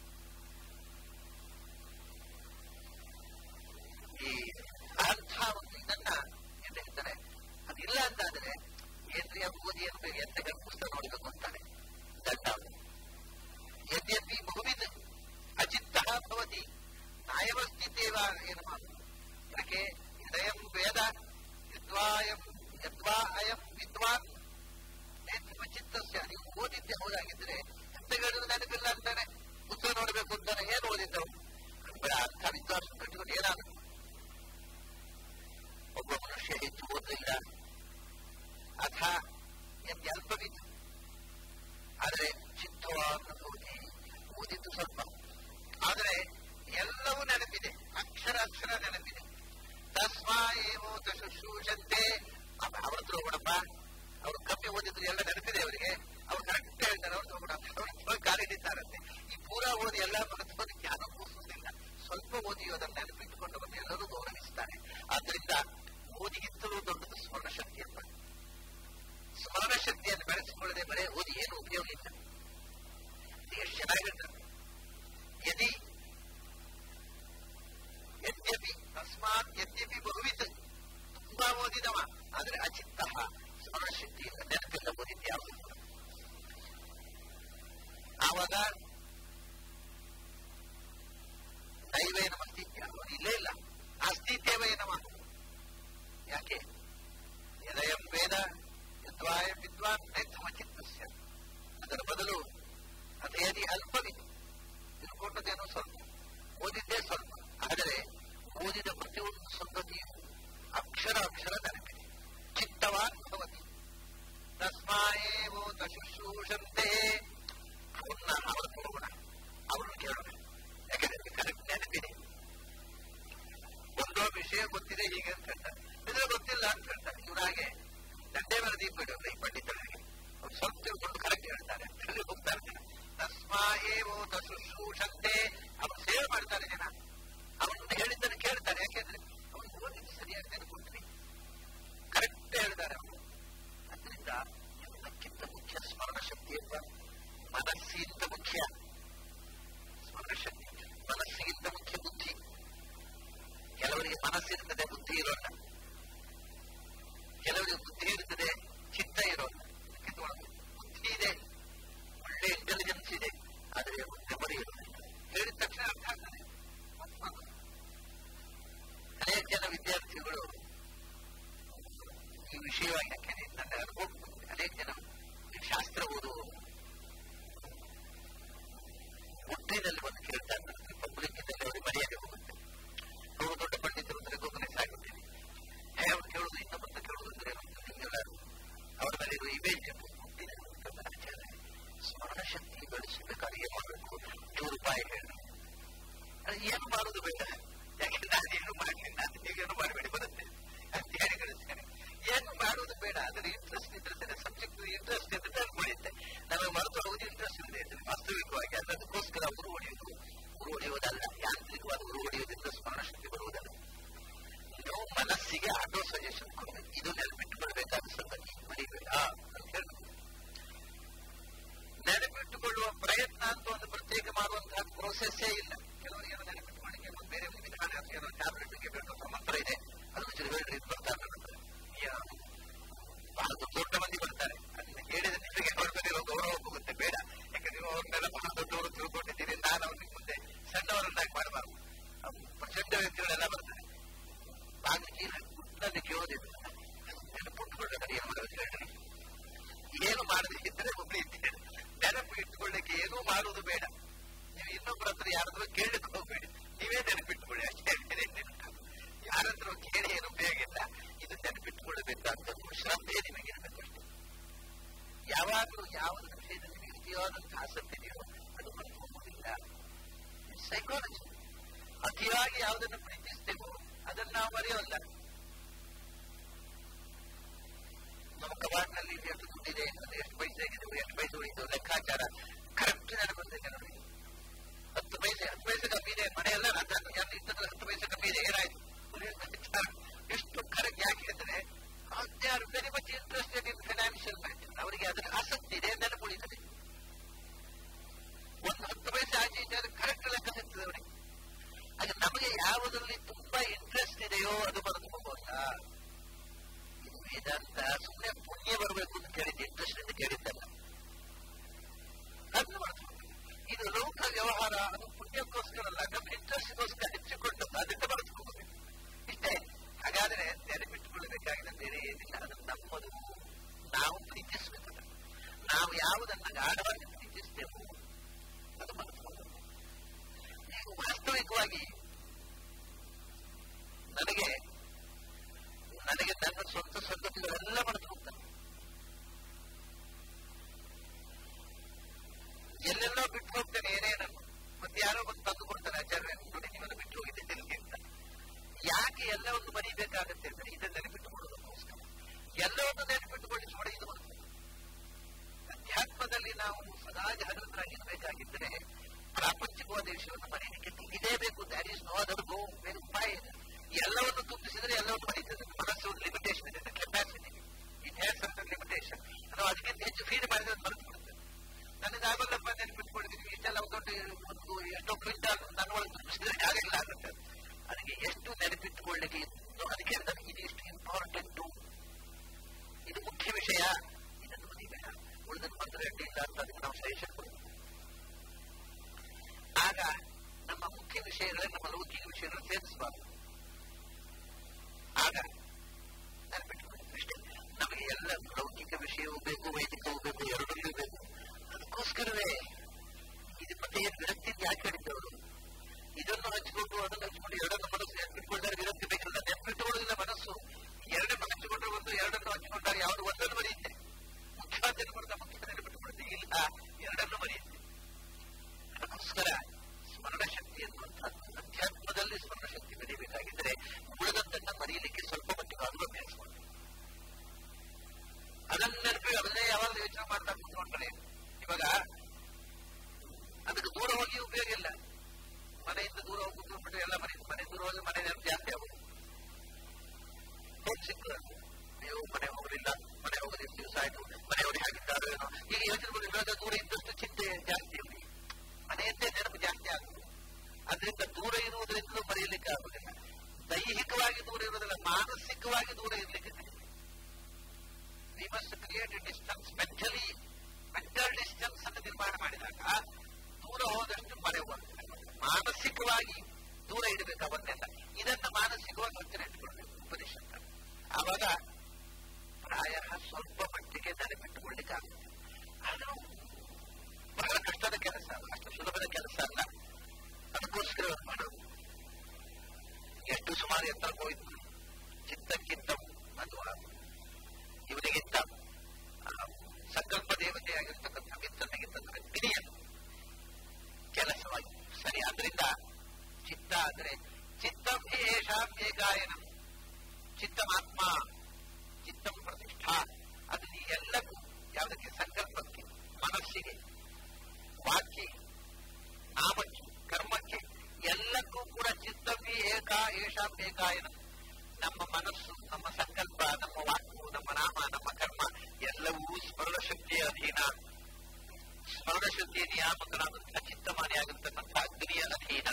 S1: ಈ ಅಂಥ ಒಂದು ಇದನ್ನ ಏನು ಹೇಳ್ತಾರೆ ಅದಿಲ್ಲ ಅಂತಾದ್ರೆ ಏನ್ರಿ ಅದು ಓದಿ ಅನ್ಬೇಕು ಎಂತ ಪುಸ್ತಕ ನೋಡಬೇಕು ಅಂತಾನೆ ದಂಡ ಯದ್ಯಪಿ ಬಹುವಿದ್ ಅಚಿತ್ತ ಭವತಿ ನಾಯವಸ್ಥಿತೇವ ಏನು ಯಾಕೆ ಇದಯಂ ವೇದ ಯದ್ವಾಯಂ ಯದ್ವಾ ಅಯಂ ವಿದ್ವಾನ್ ಚಿತ್ತಸ್ಯ ನೀವು ಓದಿದ್ದೆ ಹೌದಾಗಿದ್ರೆ ಎಂತ ಹೇಳಿದ್ರು ನೆನಪಿಲ್ಲ ಅಂತಾನೆ ಪುಸ್ತಕ ನೋಡಬೇಕು ಅಂತಾನೆ ಏನು ಓದಿದ್ದವು ಅಂದ್ರೆ ಅರ್ಥ ವಿದ್ವಾಸ ಕಟ್ಟಿಕೊಂಡು ಏನಾದ್ರು ಒಬ್ಬ ಮನುಷ್ಯ ಹೆಚ್ಚು ಓದಲಿಲ್ಲ ಅಥ ಯದ್ಯಲ್ಪವಿದ್ ಆದರೆ ಚಿತ್ತವಾದ ಹೋಗಿ ಓದಿದ್ದು ಸ್ವಲ್ಪ ಆದರೆ ಎಲ್ಲವೂ ನೆನಪಿದೆ ಅಕ್ಷರ ಅಕ್ಷರ ನೆನಪಿದೆ ತಸ್ಮಾ ಏವೋ ಶುಶ್ರೂಷಂತೆ ಅವ್ರ ಹತ್ರ ಹೋಗೋಣಪ್ಪ ಅವ್ರು ಕಮ್ಮಿ ಓದಿದ್ರು ಎಲ್ಲ ನೆನಪಿದೆ ಅವರಿಗೆ ಅವ್ರು ಕರೆಕ್ಟ್ ಹೇಳ್ತಾರೆ ಅವ್ರು ಹೋಗೋಣ ಅವ್ರು ಕಾಲಿಟ್ಟಿದ್ದಾರಂತೆ ಈ ಪೂರಾ ಓದಿ ಎಲ್ಲ ಮಹತ್ವದ ಜ್ಞಾನ ಕೂಸುವುದಿಲ್ಲ ಸ್ವಲ್ಪ ಓದಿಯೋ ಅದನ್ನು ನೆನಪಿಟ್ಟುಕೊಂಡವರನ್ನು ಎಲ್ಲರೂ ಗೌರವಿಸ್ತಾರೆ ಆದ್ರಿಂದ ಓದಿಗಿಂತಲೂ ದೊಡ್ಡದು ಸ್ಮರಣ ಶಕ್ತಿ ಅಂತ ಸ್ಮರಣ ಶಕ್ತಿಯನ್ನು ಬೆಳೆಸಿಕೊಳ್ಳದೆ ಬರೇ ಓದಿ ಏನು ಉಪಯೋಗ ಇಲ್ಲ ಎಷ್ಟು ಚೆನ್ನಾಗಿರ್ತಾರೆ ಯದಿ ಯದ್ಯಪಿ ತಸ್ಮಾತ್ ಯದ್ಯಪಿ ಬಹುವಿತ್ ತುಂಬಾ ಓದಿದವ ಆದರೆ ಅಚಿತ್ತ ಸ್ಮರಣ ಶಕ್ತಿಯಿಂದ ನೆನಪಿಲ್ಲ ಓದಿದ್ದು ಯಾವುದು ಆವಾಗ ದೈವೇ ನಮಸ್ತಿತ್ಯ ಇಲ್ಲೇ ಇಲ್ಲ ಅಸ್ತಿತ್ಯವೇ ನಮ ಯಾಕೆ ಯದಯಂ ವೇದ ಯದ್ವಾಯ ವಿದ್ವಾನ್ ನೈಥಮ ಚಿತ್ತಸ್ಯ ಅದರ ಬದಲು ಅದೇದಿ ಅಲ್ಪವಿದೆ ತಿಳ್ಕೊಂಡದೇನೋ ಸ್ವಲ್ಪ ಓದಿದ್ದೇ ಸ್ವಲ್ಪ ಆದರೆ ಓದಿದ ಪ್ರತಿಯೊಂದು ಸಂಗತಿಯು ಅಕ್ಷರ ಅಕ್ಷರ ನೆನಪಿದೆ ಚಿತ್ತವಾನ್ ಭವತಿ ತಸ್ಮಾಯೇವೋತ ಶುಶ್ರೂಷಂತೆ ಅವನ್ನ ಅವರ ಹೋಗೋಣ ಅವರನ್ನು ಕೇಳೋಣ ಯಾಕಂದ್ರೆ ಕರೆಕ್ಟ್ ನೆನಪಿದೆ ಒಂದೋ ವಿಷಯ ಗೊತ್ತಿದೆ ಹೀಗೆ ಅಂತ ಹೇಳ್ತಾರೆ ಇದ್ರೆ ಗೊತ್ತಿಲ್ಲ ಅಂತ ಹೇಳ್ತಾರೆ ಇವರಾಗೆ ದಂಡೆ ಮೇಲೆ ದೀಪ ಇಡೋದು ಈ ಪಂಡಿತರಿಗೆ ಅವ್ರು ಸ್ವಲ್ಪ ತಿಳ್ಕೊಂಡು ಕರೆಕ್ಟ್ ಹೇಳ್ತಾರೆ ಅಲ್ಲಿ ಹೋಗ್ತಾ ಇರ್ತಾರೆ ತಸ್ಮಾಯೇವೋತ ಶುಶ್ರೂಷಂತೆ ಅವರು ಸೇವೆ ಮಾಡ್ತಾರೆ ಜನ ಅವನು ಹೇಳಿದ್ದನ್ನು ಕೇಳ್ತಾರೆ ಯಾಕೆಂದ್ರೆ ಅವನು ಓದಿದ್ದು ಸರಿಯಾಗಿ ನೆನಪುಂಟ್ರಿ ಕರೆಕ್ಟ್ ಹೇಳ್ತಾರೆ ಅವರು ಅದರಿಂದ ಎಲ್ಲಕ್ಕಿಂತ ಮುಖ್ಯ ಸ್ಮರಣ ಶಕ್ತಿ ಅಂತ ಮನಸ್ಸಿಗಿಂತ ಮುಖ್ಯ ಸ್ಮರಣ ಶಕ್ತಿ ಮನಸ್ಸಿಗಿಂತ ಮುಖ್ಯ ಬುದ್ಧಿ ಕೆಲವರಿಗೆ ಮನಸ್ಸಿರ್ತದೆ ಬುದ್ಧಿ ಇರೋಲ್ಲ ಕೆಲವರಿಗೆ ಬುದ್ಧಿ ಇರ್ತದೆ ಚಿತ್ತ ಇರೋಲ್ಲ ಬುದ್ಧಿ ಇದೆ ಒಳ್ಳೆ ಇಂಟೆಲಿಜೆನ್ಸ್ ಇದೆ ಆದರೆ ಮೆಮೊರಿ ಇರೋದಿಲ್ಲ ಹೇಳಿದ ತಕ್ಷಣ ಅರ್ಥ ಆಗ್ತದೆ ಅನೇಕ ಜನ ವಿದ್ಯಾರ್ಥಿಗಳು ಈ ವಿಷಯವಾಗಿ ಯಾಕೆಂದ್ರೆ ನನ್ನ ಅನುಭವ ಅನೇಕ ಜನ ಶಾಸ್ತ್ರ ಓದುವವರು ಹುಟ್ಟಿನಲ್ಲಿ ಬಂದು ಕೇಳ್ತಾರೆ ಪಬ್ಲಿಕ್ಕಿನಲ್ಲಿ ಅವರಿಗೆ ಮರ್ಯಾದೆ ಹೋಗುತ್ತೆ ಅವರು ದೊಡ್ಡ ಪಂಡಿತರು ಅಂದ್ರೆ ಗೋಪನೀಯ ಆಗಿರ್ತೀವಿ ಹೇ ಅವ್ರು ಕೇಳುದು ಇನ್ನೊಬ್ಬಂತ ಕೇಳುದು ಅಂದ್ರೆ ಹಿಂಗೆಲ್ಲ ಅವರ ಮೇಲೆ ಇಮೇಜ್ ಹುಟ್ಟಿನಲ್ಲಿ ಸ್ಮರಣ ಶಕ್ತಿ ಬೆಳೆಸಬೇಕಾದ್ರೆ ಏನ್ ಮಾಡ್ಬೇಕು ನೂರು ರೂಪಾಯಿ ಹೇಳಿ ಅದು ಏನು ಮಾಡುದು ಬೇಡ ಯಾಕೆ ನಾನು ಏನು ಮಾಡಲಿಲ್ಲ ನೀವೇನು ಮಾಡಬೇಡಿ ಬರುತ್ತೆ ಅಂತ ಹೇಳಿ ಕಳಿಸ್ತೇನೆ ಏನು ಮಾಡುವುದು ಬೇಡ ಅದ್ರ ಇಂಟ್ರೆಸ್ಟ್ ಇದ್ರೆ ಸಬ್ಜೆಕ್ಟ್ ಇಂಟ್ರೆಸ್ಟ್ ಇದ್ರೆ ಅನ್ಕೊಳ್ಳುತ್ತೆ ನಮಗೆ ಮರೆತು ಹೋಗುದು ಇಂಟ್ರೆಸ್ಟ್ ಇದೆ ವಾಸ್ತವಿಕವಾಗಿ ಅದಕ್ಕೋಸ್ಕರ ಉರು ಹೊಡೆಯುವುದು ಉರು ಹೊಡೆಯುವುದಲ್ಲ ಯಾಂತ್ರಿಕವಾದ ಉರು ಹೊಡೆಯುವುದರಿಂದ ಸ್ಮರಣ ಶಕ್ತಿ ಬರುವುದಲ್ಲ ನೀವು ಮನಸ್ಸಿಗೆ ಆಟೋ ಸಜೆಷನ್ ಕೊಡಬೇಕು ಇದು ನೆನಪಿಟ್ಟುಕೊಳ್ಬೇಕಾದ ಸಂಗತಿ ಮರಿಬೇಡ ಅಂತ ಹೇಳಬೇಕು ನೆನಪಿಟ್ಟುಕೊಳ್ಳುವ ಪ್ರಯತ್ನ ಅಂತ ಒಂದು ಪ್ರತ್ಯೇಕ ಮಾಡುವಂತಹ ಪ್ರೋಸೆಸ್ಸೇ ಇಲ್ಲ ಕೆಲವರಿಗೆ ನೆನಪಿಟ್ಟುಕೊಳ್ಳಿ ಕೆಲವು ಬೇರೆ ಒಂದು ವಿಧಾನ ಏನೋ ಟ್ಯಾಬ್ಲೆಟ್ ಬೇಕು ಮಂತ್ರ ಇದೆ ಅದು ಹೇಳ್ರಿ ಬರ್ತಾರೆ ನನ್ನ ಹತ್ರ ಬಹಳ ದೊಡ್ಡ ದೊಡ್ಡ ಮಂದಿ ಬರ್ತಾರೆ ಅದನ್ನ ಹೇಳಿದ ನಿಮಗೆ ಅವ್ರ ಮೇಲೆ ಗೌರವ ಹೋಗುತ್ತೆ ಬೇಡ ಯಾಕಂದ್ರೆ ನೀವು ಅವ್ರನ್ನೆಲ್ಲ ಬಹಳ ದೊಡ್ಡವರು ತಿಳ್ಕೊಂಡಿದ್ದೀರಿ ನಾನು ಅವ್ರಿಗೆ ಮುಂದೆ ಸಣ್ಣವರನ್ನಾಗಿ ಮಾಡಬಾರ್ದು ಪ್ರಚಂಡ ವ್ಯಕ್ತಿಗಳೆಲ್ಲ ಬರ್ತಾರೆ ಬಾಗಿಲಿಗೆ ಗುಟ್ಟಿನಲ್ಲಿ ಕೇಳೋದಿಲ್ಲ ನೆನಪಿಟ್ಟುಕೊಳ್ಳಬೇಕಾದ್ರೆ ಏನು ಮಾಡೋದು ಹೇಳ್ರಿ ಏನು ಮಾಡದೆ ಇದ್ರೆ ಒಬ್ಬರು ಇದ್ದೇನೆ ನೆನಪು ಇಟ್ಟುಕೊಳ್ಳಿಕ್ಕೆ ಏನೂ ಮಾಡುವುದು ಬೇಡ ನೀವು ಇನ್ನೊಬ್ಬರ ಹತ್ರ ಯಾರಾದ್ರೂ ಕೇಳಲಿಕ್ಕೆ ಹೋಗ್ಬೇಡಿ ನೀವೇ ನೆನಪಿಟ್ಟುಕೊಳ್ಳಿ ಅಷ್ಟೇ ಬೇರೆ ಯಾರತ್ರ ಕೇಳಿ ಏನು ಉಪಯೋಗ ಇಲ್ಲ ಇದು ನೆನಪಿಟ್ಟುಕೊಳ್ಳಬೇಕಾದ ಶ್ರದ್ಧೆ ನಿಮಗಿರಬೇಕಷ್ಟೇ ಯಾವಾಗಲೂ ಯಾವ ವಿಷಯದಲ್ಲಿ ನಿಮಗೆ ಅತಿಯಾದಂತಹ ಆಸಕ್ತಿ ಇದೆಯೋ ಅದು ಮರೆತು ಹೋಗುವುದಿಲ್ಲ ಸೈಕಾಲಜಿ ಅತಿಯಾಗಿ ಯಾವುದನ್ನು ಪ್ರೀತಿಸ್ತೇವೋ ಅದನ್ನು ನಾವು ಮರೆಯೋಲ್ಲ ನಮ್ಮ ಕವಾಟ್ನಲ್ಲಿ ಎಷ್ಟು ದುಡ್ಡಿದೆ ಅದು ಎಷ್ಟು ಪೈಸೆ ಆಗಿದೆ ಎಷ್ಟು ಪೈಸೆ ಉಳಿತು ಲೆಕ್ಕಾಚಾರ ಕರೆಕ್ಟ್ ನೆನಪಿದೆ ಕೆಲವರಿಗೆ ಹತ್ತು ಪೈಸೆ ಹತ್ತು ಪೈಸೆ ಕಮ್ಮಿ ಇದೆ ಮನೆಯೆಲ್ಲ ಇಂಥದ್ದು ಹತ್ತು ಪೈಸೆ ಕಮ್ಮಿ ಇದೆ ಏನಾಯ್ತು ಎಷ್ಟು ಕರೆಕ್ಟ್ ಯಾಕೆ ಹೇಳಿದ್ರೆ they are very much interested in financial matter ಅವರಿಗೆ ಅದರ ಆಸಕ್ತಿ ಇದೆ ನೆನಪುಳಿತದೆ ಒಂದು ಹತ್ತು ಪೈಸೆ ಆಚೆ ಈಚೆ ಅದು ಕರೆಕ್ಟ್ ಲೆಕ್ಕ ಸಿಗ್ತದೆ ಅವರಿಗೆ ಅದು ನಮಗೆ ಯಾವುದರಲ್ಲಿ ತುಂಬಾ ಇಂಟ್ರೆಸ್ಟ್ ಇದೆಯೋ ಅದು ಬರೆದು ಹೋಗೋಲ್ಲ ಇದು ವೇದಾಂತ ಸುಮ್ಮನೆ ಪುಣ್ಯ ಬರಬೇಕು ಅಂತ ಕೇಳಿದ್ದು ಇಂಟ್ರೆಸ್ಟ್ ಅಂತ ಕೇಳಿದ್ದಲ್ಲ ಅದನ್ನು ಮಾಡ್ತಾರೆ ಇದು ಲೌಕ ವ್ಯವಹಾರ ಅದು ಪುಣ್ಯಕ್ಕೋಸ್ಕರ ಅಲ್ಲ ನಮ್ಮ ಇಂಟ್ರೆಸ್ಟ್ಗೋಸ್ಕರ ಹೆಚ್ಚಿಕೊಂಡು ಅದಕ್ಕೆ ಬರೆದುಕೋಬೇಕು ಇಷ್ಟೇ ಹಾಗಾದ್ರೆ ನೆನಪಿಟ್ಟುಕೊಳ್ಳಬೇಕಾಗಿದೆ ಬೇರೆ ಏನಿಲ್ಲ ಅದು ನಮ್ಮದು ನಾವು ಪ್ರೀತಿಸಬೇಕಲ್ಲ ನಾವು ಯಾವುದನ್ನ ಗಾಢವಾಗಿ ಪ್ರೀತಿಸ್ತೇವೋ ಅದು ಮರೆತು ನೀವು ವಾಸ್ತವಿಕವಾಗಿ ನನಗೆ ನನಗೆ ನನ್ನ ಸ್ವಂತ ಸಂಗತಿಗಳೆಲ್ಲ ಮರೆತು ಹೋಗ್ತವೆ ಎಲ್ಲೆಲ್ಲೋ ಬಿಟ್ಟು ಹೋಗ್ತೇನೆ ಏನೇನನ್ನು ಮತ್ತೆ ಯಾರೋ ಬಂದು ತಂದು ಕೊಡ್ತಾರೆ ಆಚಾರ್ಯ ನೋಡಿ ನೀವೆಲ್ಲ ಬಿಟ್ಟು ಹೋಗಿದ್ದಿಲ್ಲ ಅಂತ ಯಾಕೆ ಎಲ್ಲವನ್ನು ಮರಿಬೇಕಾಗತ್ತೆ ಅಂದ್ರೆ ಇದನ್ನ ನೆನಪಿಟ್ಟುಕೊಳ್ಳೋದಕ್ಕೋಸ್ಕರ ಎಲ್ಲವನ್ನು ನೆನಪಿಟ್ಟುಕೊಳ್ಳಿ ನೋಡಿ ಇದು ಬರ್ತದೆ ಅಧ್ಯಾತ್ಮದಲ್ಲಿ ನಾವು ಸದಾ ಜಾಗೃತರಾಗಿರ್ಬೇಕಾಗಿದ್ದರೆ ಪ್ರಾಪಂಚಿಕವಾದ ವಿಷಯವನ್ನು ಮರೆಯಲಿಕ್ಕೆ ಇದೇ ಬೇಕು that is no other go ಬೇರೆ ಉಪಾಯ ಇಲ್ಲ ಎಲ್ಲವನ್ನು ತುಂಬಿಸಿದ್ರೆ ಎಲ್ಲವನ್ನು ಮರೀತದೆ ಮನಸ್ಸು ಒಂದು ಲಿಮಿಟೇಷನ್ ಇದೆ capacity it has certain limitation ನಾವು ಅದಕ್ಕಿಂತ ಹೆಚ್ಚು ಫೀಡ್ ಮಾಡಿದ್ರೆ ಅದು ಮರೆತು ಬಿಡುತ್ತೆ ನನಗೆ ಆಗೋಲ್ಲಪ್ಪ ನೆನಪಿಟ್ಕೊಂಡಿದ್ದೀನಿ ಇಷ್ಟೆಲ್ಲ ಒಂದು ದೊಡ್ಡ ಒಂದು ಎಷ್ಟೋ ಕ್ವಿಂಟಾಲ್ ನನ್ನ ಒಳಗೆ ತುಂಬಿಸಿದ್ರೆ ಆಗಲ್ಲ ಆಗುತ್ತೆ ಅದಕ್ಕೆ ಎಷ್ಟು ನೆನಪಿಟ್ಟುಕೊಳ್ಳಿಕ್ಕೆ ಅದಕ್ಕೆ ಹೇಳ್ತಾರೆ ಇದು ಎಷ್ಟು ಇಂಪಾರ್ಟೆಂಟು ಇದು ಮುಖ್ಯ ವಿಷಯ ಇದನ್ನು ಮರಿಬೇಡ ಉಳಿದನ್ನು ಬಂದ್ರೆ ಅಡ್ಡಿಲ್ಲ ಅಂತ ಅದಕ್ಕೆ ನಾವು ಸಜೆಷನ್ ಕೊಡ್ತೀವಿ ಆಗ ನಮ್ಮ ಮುಖ್ಯ ವಿಷಯಗಳೇ ನಮ್ಮ ಲೌಕಿಕ ವಿಷಯಗಳನ್ನು ಸೇರಿಸಬಾರದು ಆಗ ನೆನಪಿಟ್ಟುಕೊಳ್ಳಿ ಅಷ್ಟೇ ನಮಗೆ ಎಲ್ಲ ಲೌಕಿಕ ವಿಷಯವೂ ಬೇಕು ವೈದಿಕವೂ ಬೇಕು ಎರಡಲ್ಲೂ ಬೇಕು ಅದಕ್ಕೋಸ್ಕರವೇ ಇದು ಮತ್ತೆ ಏನು ವಿರಕ್ತಿ ಯಾಕೆ ಹೇಳಿದ್ದವರು ಇದನ್ನು ಹಂಚಿಕೊಂಡು ಅದನ್ನು ಹಂಚಿಕೊಂಡು ಎರಡನ್ನು ಮನಸ್ಸು ನೆನಪಿಟ್ಕೊಂಡಾಗ ವಿರಕ್ತಿ ಬೇಕಿಲ್ಲ ನೆನಪಿಟ್ಟುಕೊಳ್ಳೋದಿಲ್ಲ ಮನಸ್ಸು ಎರಡನ್ನು ಹಂಚಿಕೊಂಡ್ರೆ ಒಂದು ಎರಡನ್ನು ಹಂಚಿಕೊಂಡಾಗ ಯಾವುದು ಒಂದನ್ನು ಮರೆಯುತ್ತೆ ಮುಖ್ಯವಾದ ನೆನಪಡ್ತಾ ಮುಖ್ಯ ನೆನಪಿಟ್ಟುಕೊಳ್ಳುತ್ತೆ ಇಲ್ಲ ಎರಡನ್ನು ಮರೆಯುತ್ತೆ ಅದಕ್ಕೋಸ್ಕರ ಸ್ಮರಣ ಶಕ್ತಿ ಎನ್ನುವಂಥದ್ದು ಅಧ್ಯಾತ್ಮದಲ್ಲಿ ಸ್ಮರಣ ಶಕ್ತಿ ಬೆಳೆಯಬೇಕಾಗಿದ್ದರೆ ಉಳಿದದ್ದನ್ನ ಮರೆಯಲಿಕ್ಕೆ ಸ್ವಲ್ಪ ಮಟ್ಟಿಗಾದರೂ ಅಭ್ಯಾಸ ಮಾಡಿ ಅದನ್ನ ನೆನಪಿ ಅದನ್ನೇ ಯಾವಾಗ ಯೋಚನೆ ಮಾಡ್ತಾ ಕೂತ್ಕೊಂಡ್ರೆ ಇವಾಗ ಅದಕ್ಕೆ ದೂರ ಹೋಗಿ ಉಪಯೋಗ ಇಲ್ಲ ಮನೆಯಿಂದ ದೂರ ಹೋಗಿ ಕೂತ್ಕೊಂಡ್ಬಿಟ್ರೆ ಎಲ್ಲ ಮನೆ ಮನೆ ದೂರ ಹೋಗಿ ಮನೆ ನೆನಪು ಜಾಸ್ತಿ ಆಗುತ್ತೆ ಹೋಗಿ ಸಿಕ್ಕರು ನೀವು ಮನೆ ಹೋಗಲಿಲ್ಲ ಮನೆ ಹೋಗಲಿ ದಿವಸ ಆಯ್ತು ಮನೆಯವರು ಹಾಗಿದ್ದಾರೆ ಏನೋ ಈಗ ಯೋಚನೆ ಮಾಡಿದ್ರೆ ದೂರ ಇದ್ದಷ್ಟು ಚಿಂತೆ ಜಾಸ್ತಿ ಅವರಿಗೆ ಮನೆಯದ್ದೇ ನೆನಪು ಜಾಸ್ತಿ ಆಗುವುದು ಅದರಿಂದ ದೂರ ಇರುವುದರಿಂದಲೂ ಮರೆಯಲಿಕ್ಕೆ ಆಗುವುದಿಲ್ಲ ದೈಹಿಕವಾಗಿ ದೂರ ಇರುವುದಿಲ್ಲ ಮಾನಸಿಕವಾಗಿ ದೂರ ಇರಲಿಕ್ಕೆ we must create distance mentally mental distance ಅನ್ನು ನಿರ್ಮಾಣ ಮಾಡಿದಾಗ ದೂರ ಹೋದಷ್ಟು ಮರೆ ಹೋಗ್ತದೆ ಮಾನಸಿಕವಾಗಿ ದೂರ ಇಡಬೇಕು ಅವನ್ನೆಲ್ಲ ಇದನ್ನ ಮಾನಸಿಕವಾಗಿ ಹತ್ತಿರ ಇಟ್ಟುಕೊಳ್ಬೇಕು ಉಪನಿಷತ್ ಆವಾಗ ಪ್ರಾಯ ಸ್ವಲ್ಪ ಮಟ್ಟಿಗೆ ನೆನಪಿಟ್ಟುಕೊಳ್ಳಿಕ್ಕೆ ಆಗುತ್ತೆ ಆದರೂ ಬಹಳ ಕಷ್ಟದ ಕೆಲಸ ಅಷ್ಟು ಸುಲಭದ ಕೆಲಸ ಅಲ್ಲ ಅದಕ್ಕೋಸ್ಕರ ಮಾಡೋದು ಎಷ್ಟು ಸುಮಾರು ಎತ್ತರ ಹೋಯ್ತು ಚಿತ್ತಕ್ಕಿಂತ ಅಥವಾ ಇವನಿಗಿಂತ ಸಂಕಲ್ಪ ದೇವತೆಯಾಗಿರ್ತಕ್ಕಂಥ ಮಿತ್ರನಿಗಿಂತ ಗಿರಿಯ ನಿಯಾಮಕನಾದಂತಹ ಚಿತ್ತಮಾನಿಯಾಗಿರ್ತಕ್ಕಂಥ ಅಗ್ನಿಯ ಅಧೀನ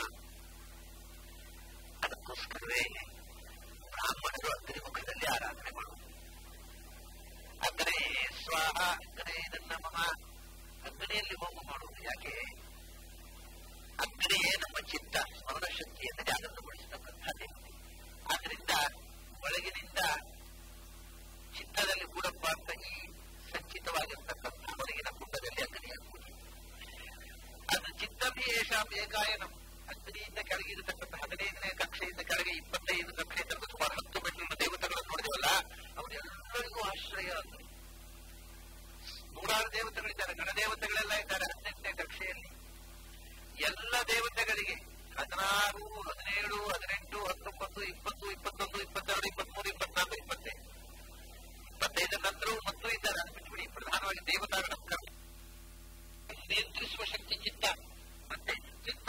S1: ಅದಕ್ಕೋಸ್ಕರವೇ ಬ್ರಾಹ್ಮಣರು ಅಗ್ನಿ ಮುಖದಲ್ಲಿ ಆರಾಧನೆ ಮಾಡುವುದು ಅಗ್ನೇ ಸ್ವಾಹ ಅಗ್ನೇ ನಮಃ ಅಗ್ನಿಯಲ್ಲಿ ಹೋಮ ಮಾಡುವುದು ಯಾಕೆ ಅಗ್ನಿಯೇ ನಮ್ಮ ಚಿತ್ತ ಸ್ಮರಣ ಶಕ್ತಿಯನ್ನು ಜಾಗೃತಗೊಳಿಸತಕ್ಕಂಥ ದೇವತೆ ಆದ್ರಿಂದ ಒಳಗಿನಿಂದ ಚಿತ್ತದಲ್ಲಿ ಕೂಡಪ್ಪ ಅಂತ ಈ ಸಂಚಿತವಾಗಿರ್ತಕ್ಕಂಥ ಹೊರಗಿನ ಕುಂಡದಲ್ಲಿ ಅಗ್ನಿಯ ಪೂಜೆ ಅದು ಚಿತ್ತಭೀಷ ಬೇಕಾಯನ ಅಗ್ನಿಯಿಂದ ಕೆಳಗಿರತಕ್ಕಂಥ ಹದಿನೈದನೇ ಕಕ್ಷೆಯಿಂದ ಕೆಳಗೆ ಇಪ್ಪತ್ತೈದು ಕಕ್ಷೆ ತನಕ ಸುಮಾರು ಹತ್ತು ಮೆಟ್ಟಿಲಿನ ದೇವತೆಗಳನ್ನು ನೋಡಿದವಲ್ಲ ಅವರೆಲ್ಲರಿಗೂ ಆಶ್ರಯ ಅದು ನೂರಾರು ದೇವತೆಗಳಿದ್ದಾರೆ ಗಣದೇವತೆಗಳೆಲ್ಲ ಇದ್ದಾರೆ ಹದಿನೆಂಟನೇ ಕಕ್ಷೆಯಲ್ಲಿ ಎಲ್ಲ ದೇವತೆಗಳಿಗೆ ಹದಿನಾರು ಹದಿನೇಳು ಹದಿನೆಂಟು ಹತ್ತೊಂಬತ್ತು ಇಪ್ಪತ್ತು ಇಪ್ಪತ್ತೊಂದು ಇಪ್ಪತ್ತೆರಡು ಇಪ್ಪತ್ಮೂರು ಇಪ್ಪತ್ನಾಲ್ಕು ಇಪ್ಪತ್ತೈದು ಇಪ್ಪತ್ತೈದರ ನಂತರವೂ ಮತ್ತು ಇದ್ದಾರೆ ಅದು ಬಿಟ್ಬಿಡಿ ಪ್ರಧಾನವಾಗಿ ದೇವತಾಗಳ ನಿಯಂತ್ರಿಸುವ ಶಕ್ತಿ ಚಿತ್ತ ಮತ್ತೆ ಚಿತ್ತ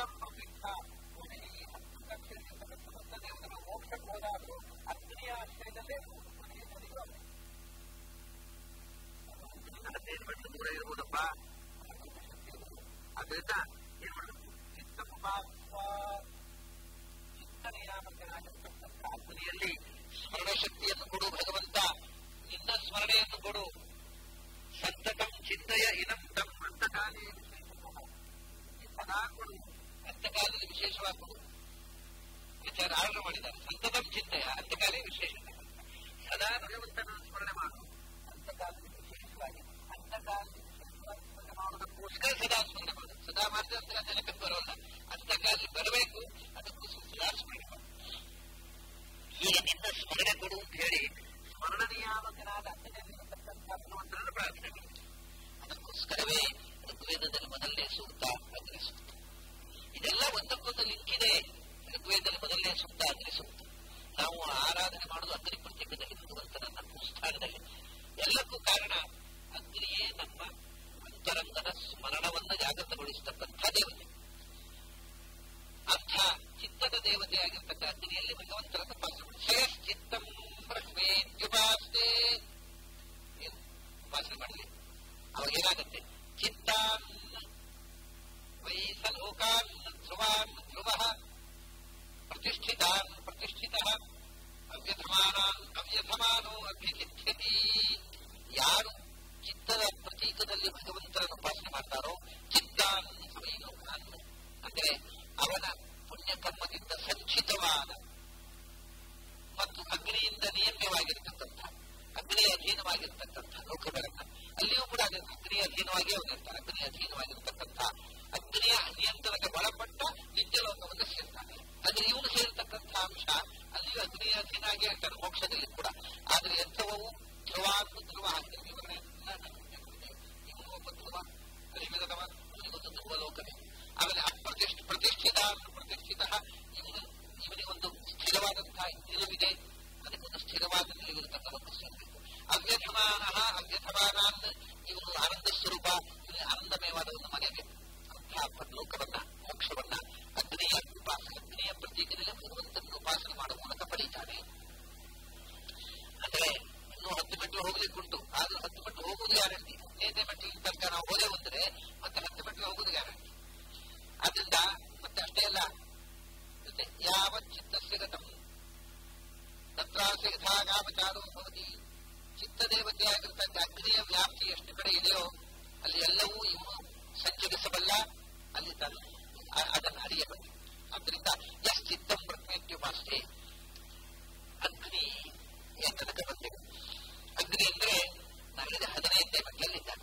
S1: ದೇವತೆಗಳ ಮೋಕ್ಷಕ್ಕೆ ಹೋದಾಗಲೂ ಅಗ್ನಿಯ ಆಶ್ರಯದಲ್ಲೇ ಹದಿನೈದು ಮೆಟ್ಲು ದೂರ ಇರ್ಬೋದಪ್ಪ ಅದರಿಂದ ಏನ್ ಮಾಡಬೇಕು ಚಿತ್ತ ಚಿತ್ತ ನಿಯಾಮಕನಾಗಿರ್ತಕ್ಕಂಥ ಅಗ್ನಿಯಲ್ಲಿ ಸ್ಮರಣ ಶಕ್ತಿಯನ್ನು ಕೊಡು ಭಗವಂತ ನಿನ್ನ ಸ್ಮರಣೆಯನ್ನು ಕೊಡು ಸಂತತಂ ಚಿಂತೆಯ ಇನಂ ತಂ ಅಂತಕಾಲೇ ಸದಾ ಕೊಡು ಅಂತಕಾಲದಲ್ಲಿ ವಿಶೇಷವಾಗಿ ಕೊಡು ವಿಚಾರ ಆರ್ಡರ್ ಮಾಡಿದ್ದಾರೆ ಸಂತತಂ ಚಿಂತೆಯ ಅಂತಕಾಲೇ ವಿಶೇಷ ಸದಾ ಭಗವಂತನ ಸ್ಮರಣೆ ಮಾಡು ಅಂತಕಾಲದಲ್ಲಿ ವಿಶೇಷವಾಗಿ ಅಂತಕಾಲದಲ್ಲಿ ವಿಶೇಷವಾಗಿ ಸ್ಮರಣೆ ಮಾಡುವುದಕ್ಕೋಸ್ಕರ ಸದಾ ಸ್ಮರಣೆ ಮಾಡು ಸದಾ ಮಾಡಿದ್ರೆ ಅಂತ ಜನಕ್ಕೆ ಬರೋಲ್ಲ ಅಂತಕಾಲದಲ್ಲಿ ಬರಬೇಕು ಅದಕ್ಕೋಸ್ಕರ ಸದಾ ಸ್ಮರಣೆ ಮಾಡು ಹೀಗೆ ನಿನ್ನ ಸ್ಮರಣೆ ಕೊಡು ಅಂತ ಹೇಳಿ ಸ್ಮರಣ ನಿಯಾಮಕನಾದ ಭಗವಂತನನ್ನು ಪ್ರಾರ್ಥನೆ ಮಾಡಿ ಅದಕ್ಕೋಸ್ಕರವೇ ಋಗ್ವೇದದಲ್ಲಿ ಮೊದಲನೇ ಸೂಕ್ತ ಅಗ್ನಿ ಸೂಕ್ತ ಇದೆಲ್ಲ ಒಂದಕ್ಕೊಂದು ಲಿಂಕ್ ಇದೆ ಋಗ್ವೇದದಲ್ಲಿ ಮೊದಲನೇ ಸೂಕ್ತ ಅಗ್ನಿ ಸೂಕ್ತ ನಾವು ಆರಾಧನೆ ಮಾಡುವುದು ಅಗ್ನಿ ಪ್ರತೀಕದಲ್ಲಿ ಭಗವಂತನನ್ನ ಸ್ಥಾನದಲ್ಲಿ ಎಲ್ಲಕ್ಕೂ ಕಾರಣ ಅಗ್ನಿಯೇ ನಮ್ಮ ಅಂತರಂಗದ ಸ್ಮರಣವನ್ನು ಜಾಗೃತಗೊಳಿಸತಕ್ಕಂಥ ದೇವತೆ ಅಂಥ ಚಿತ್ತದ ದೇವತೆಯಾಗಿರ್ತಕ್ಕ ಅಗ್ನಿಯಲ್ಲಿ ಭಗವಂತನ ತಪಾಸಣೆ ಶ್ರೇಷ್ಠಿತ್ತಂ ಬ್ರಹ್ಮೇತ್ಯುಪಾಸ್ತೆ ಉಪಾಸನೆ ಮಾಡಲಿ ಅವಾಗ ಏನಾಗುತ್ತೆ ಚಿತ್ತಾನ್ ವೈಸಲೋಕಾನ್ ಧ್ರುವಾನ್ ಧ್ರುವ ಪ್ರತಿಷ್ಠಿತಾನ್ ಪ್ರತಿಷ್ಠಿತ ಅವ್ಯಥಮಾನಾನ್ ಅವ್ಯಥಮಾನೋ ಅಭ್ಯಚಿತ್ಯತಿ ಯಾರು ಚಿತ್ತದ ಪ್ರತೀಕದಲ್ಲಿ ಭಗವಂತನನ್ನು ಉಪಾಸನೆ ಮಾಡ್ತಾರೋ ಚಿತ್ತಾನ್ ವೈಲೋಕಾನ್ ಅಂದ್ರೆ ಅವನ ಪುಣ್ಯ ಕರ್ಮದಿಂದ ಸಂಚಿತವಾದ ಮತ್ತು ಅಗ್ನಿಯಿಂದ ನಿಯಮ್ಯವಾಗಿರ್ತಕ್ಕಂಥ ಅಗ್ನಿ ಅಧೀನವಾಗಿರ್ತಕ್ಕಂಥ ಲೋಕಗಳನ್ನ ಅಲ್ಲಿಯೂ ಕೂಡ ಅಗ್ನಿ ಅಧೀನವಾಗಿ ಅವನಿರ್ತಾನೆ ಅಗ್ನಿ ಅಧೀನವಾಗಿರ್ತಕ್ಕಂಥ ಅಗ್ನಿಯ ನಿಯಂತ್ರಣಕ್ಕೆ ಒಳಪಟ್ಟ ನಿತ್ಯ ಲೋಕವನ್ನು ಸೇರ್ತಾನೆ ಅಂದ್ರೆ ಇವನು ಸೇರ್ತಕ್ಕಂಥ ಅಂಶ ಅಲ್ಲಿಯೂ ಅಗ್ನಿಯ ಅಧೀನ ಆಗೇ ಇರ್ತಾನೆ ಮೋಕ್ಷದಲ್ಲಿ ಕೂಡ ಆದ್ರೆ ಎಂಥವು ಧ್ರುವಾನ್ನು ಧ್ರುವ ಹಾಕಿದ್ರೆ ವಿವರಣೆ ಇವನು ಒಬ್ಬ ಧ್ರುವ ಅಶ್ವಿನದವ ಇವನಿಗೊಂದು ಧ್ರುವ ಲೋಕವೇ ಆಮೇಲೆ ಅಪ್ರತಿಷ್ಠ ಪ್ರತಿಷ್ಠಿತ ಪ್ರತಿಷ್ಠಿತ ಇವನು ಇವನಿಗೊಂದು ಸ್ಥಿರವಾದಂತಹ ನಿಲುವಿದೆ ಅದಕ್ಕೊಂದು ಸ್ಥಿರವಾದ ನಿಲುವಿರತಕ್ಕಂಥ ಸೇರಬೇಕು ಅವ್ಯಥಮಾನ ಅವ್ಯಥಮಾನಾನ್ ಇವನು ಆನಂದ ಸ್ವರೂಪ ಇವನು ಆನಂದಮಯವಾದ ಒಂದು ಮನೆ ಬೇಕು ಅಂತಹ ಲೋಕವನ್ನ ಮೋಕ್ಷವನ್ನ ಅಗ್ನಿಯ ಉಪಾಸನೆ ಅಗ್ನಿಯ ಪ್ರತೀಕದಲ್ಲಿ ಭಗವಂತನ ಉಪಾಸನೆ ಮಾಡುವ ಮೂಲಕ ಪಡೀತಾನೆ ಅಂದ್ರೆ ಇನ್ನೂ ಹತ್ತು ಮೆಟ್ಲು ಹೋಗ್ಲಿಕ್ಕುಂಟು ಆದ್ರೂ ಹತ್ತು ಮೆಟ್ಲು ಹೋಗುವುದು ಗ್ಯಾರಂಟಿ ಹದಿನೈದನೇ ಮೆಟ್ಲಿನ ತನಕ ನಾವು ಹೋದೆ ಬಂದ್ರೆ ಮತ್ತೆ ಹತ್ತು ಮೆಟ್ಲು ಹೋಗುವುದು ಗ್ಯಾರಂಟಿ ಆದ್ರಿಂದ ಮತ್ತೆ ಅಷ್ಟೇ ಅಲ್ಲ ಮತ್ತೆ ಯಾವ ಚಿತ್ತಸ್ಯ ಗತಂ ತತ್ರಾಸ್ಯ ಯಥಾಗಾಮಚಾರೋ ಭವತಿ ಚಿತ್ತದೇವತೆಯಾಗಿರ್ತಕ್ಕ ಅಗ್ನಿಯ ವ್ಯಾಪ್ತಿ ಎಷ್ಟು ಕಡೆ ಇದೆಯೋ ಅಲ್ಲಿ ಎಲ್ಲವೂ ಇವನು ಸಂಚರಿಸಬಲ್ಲ ಅಲ್ಲಿ ತಾನು ಅದನ್ನು ಅರಿಯಬಲ್ಲ ಆದ್ದರಿಂದ ಎಸ್ ಚಿತ್ತಂ ಪ್ರಜ್ಞೆತ್ಯುಪಾಸ್ತೆ ಅಗ್ನಿ ತನಕ ಬಂದಿದೆ ಅಗ್ನಿ ಅಂದ್ರೆ ನಾಳಿದ ಹದಿನೈದನೇ ಮೆಟ್ಲಲ್ಲಿದ್ದಾನೆ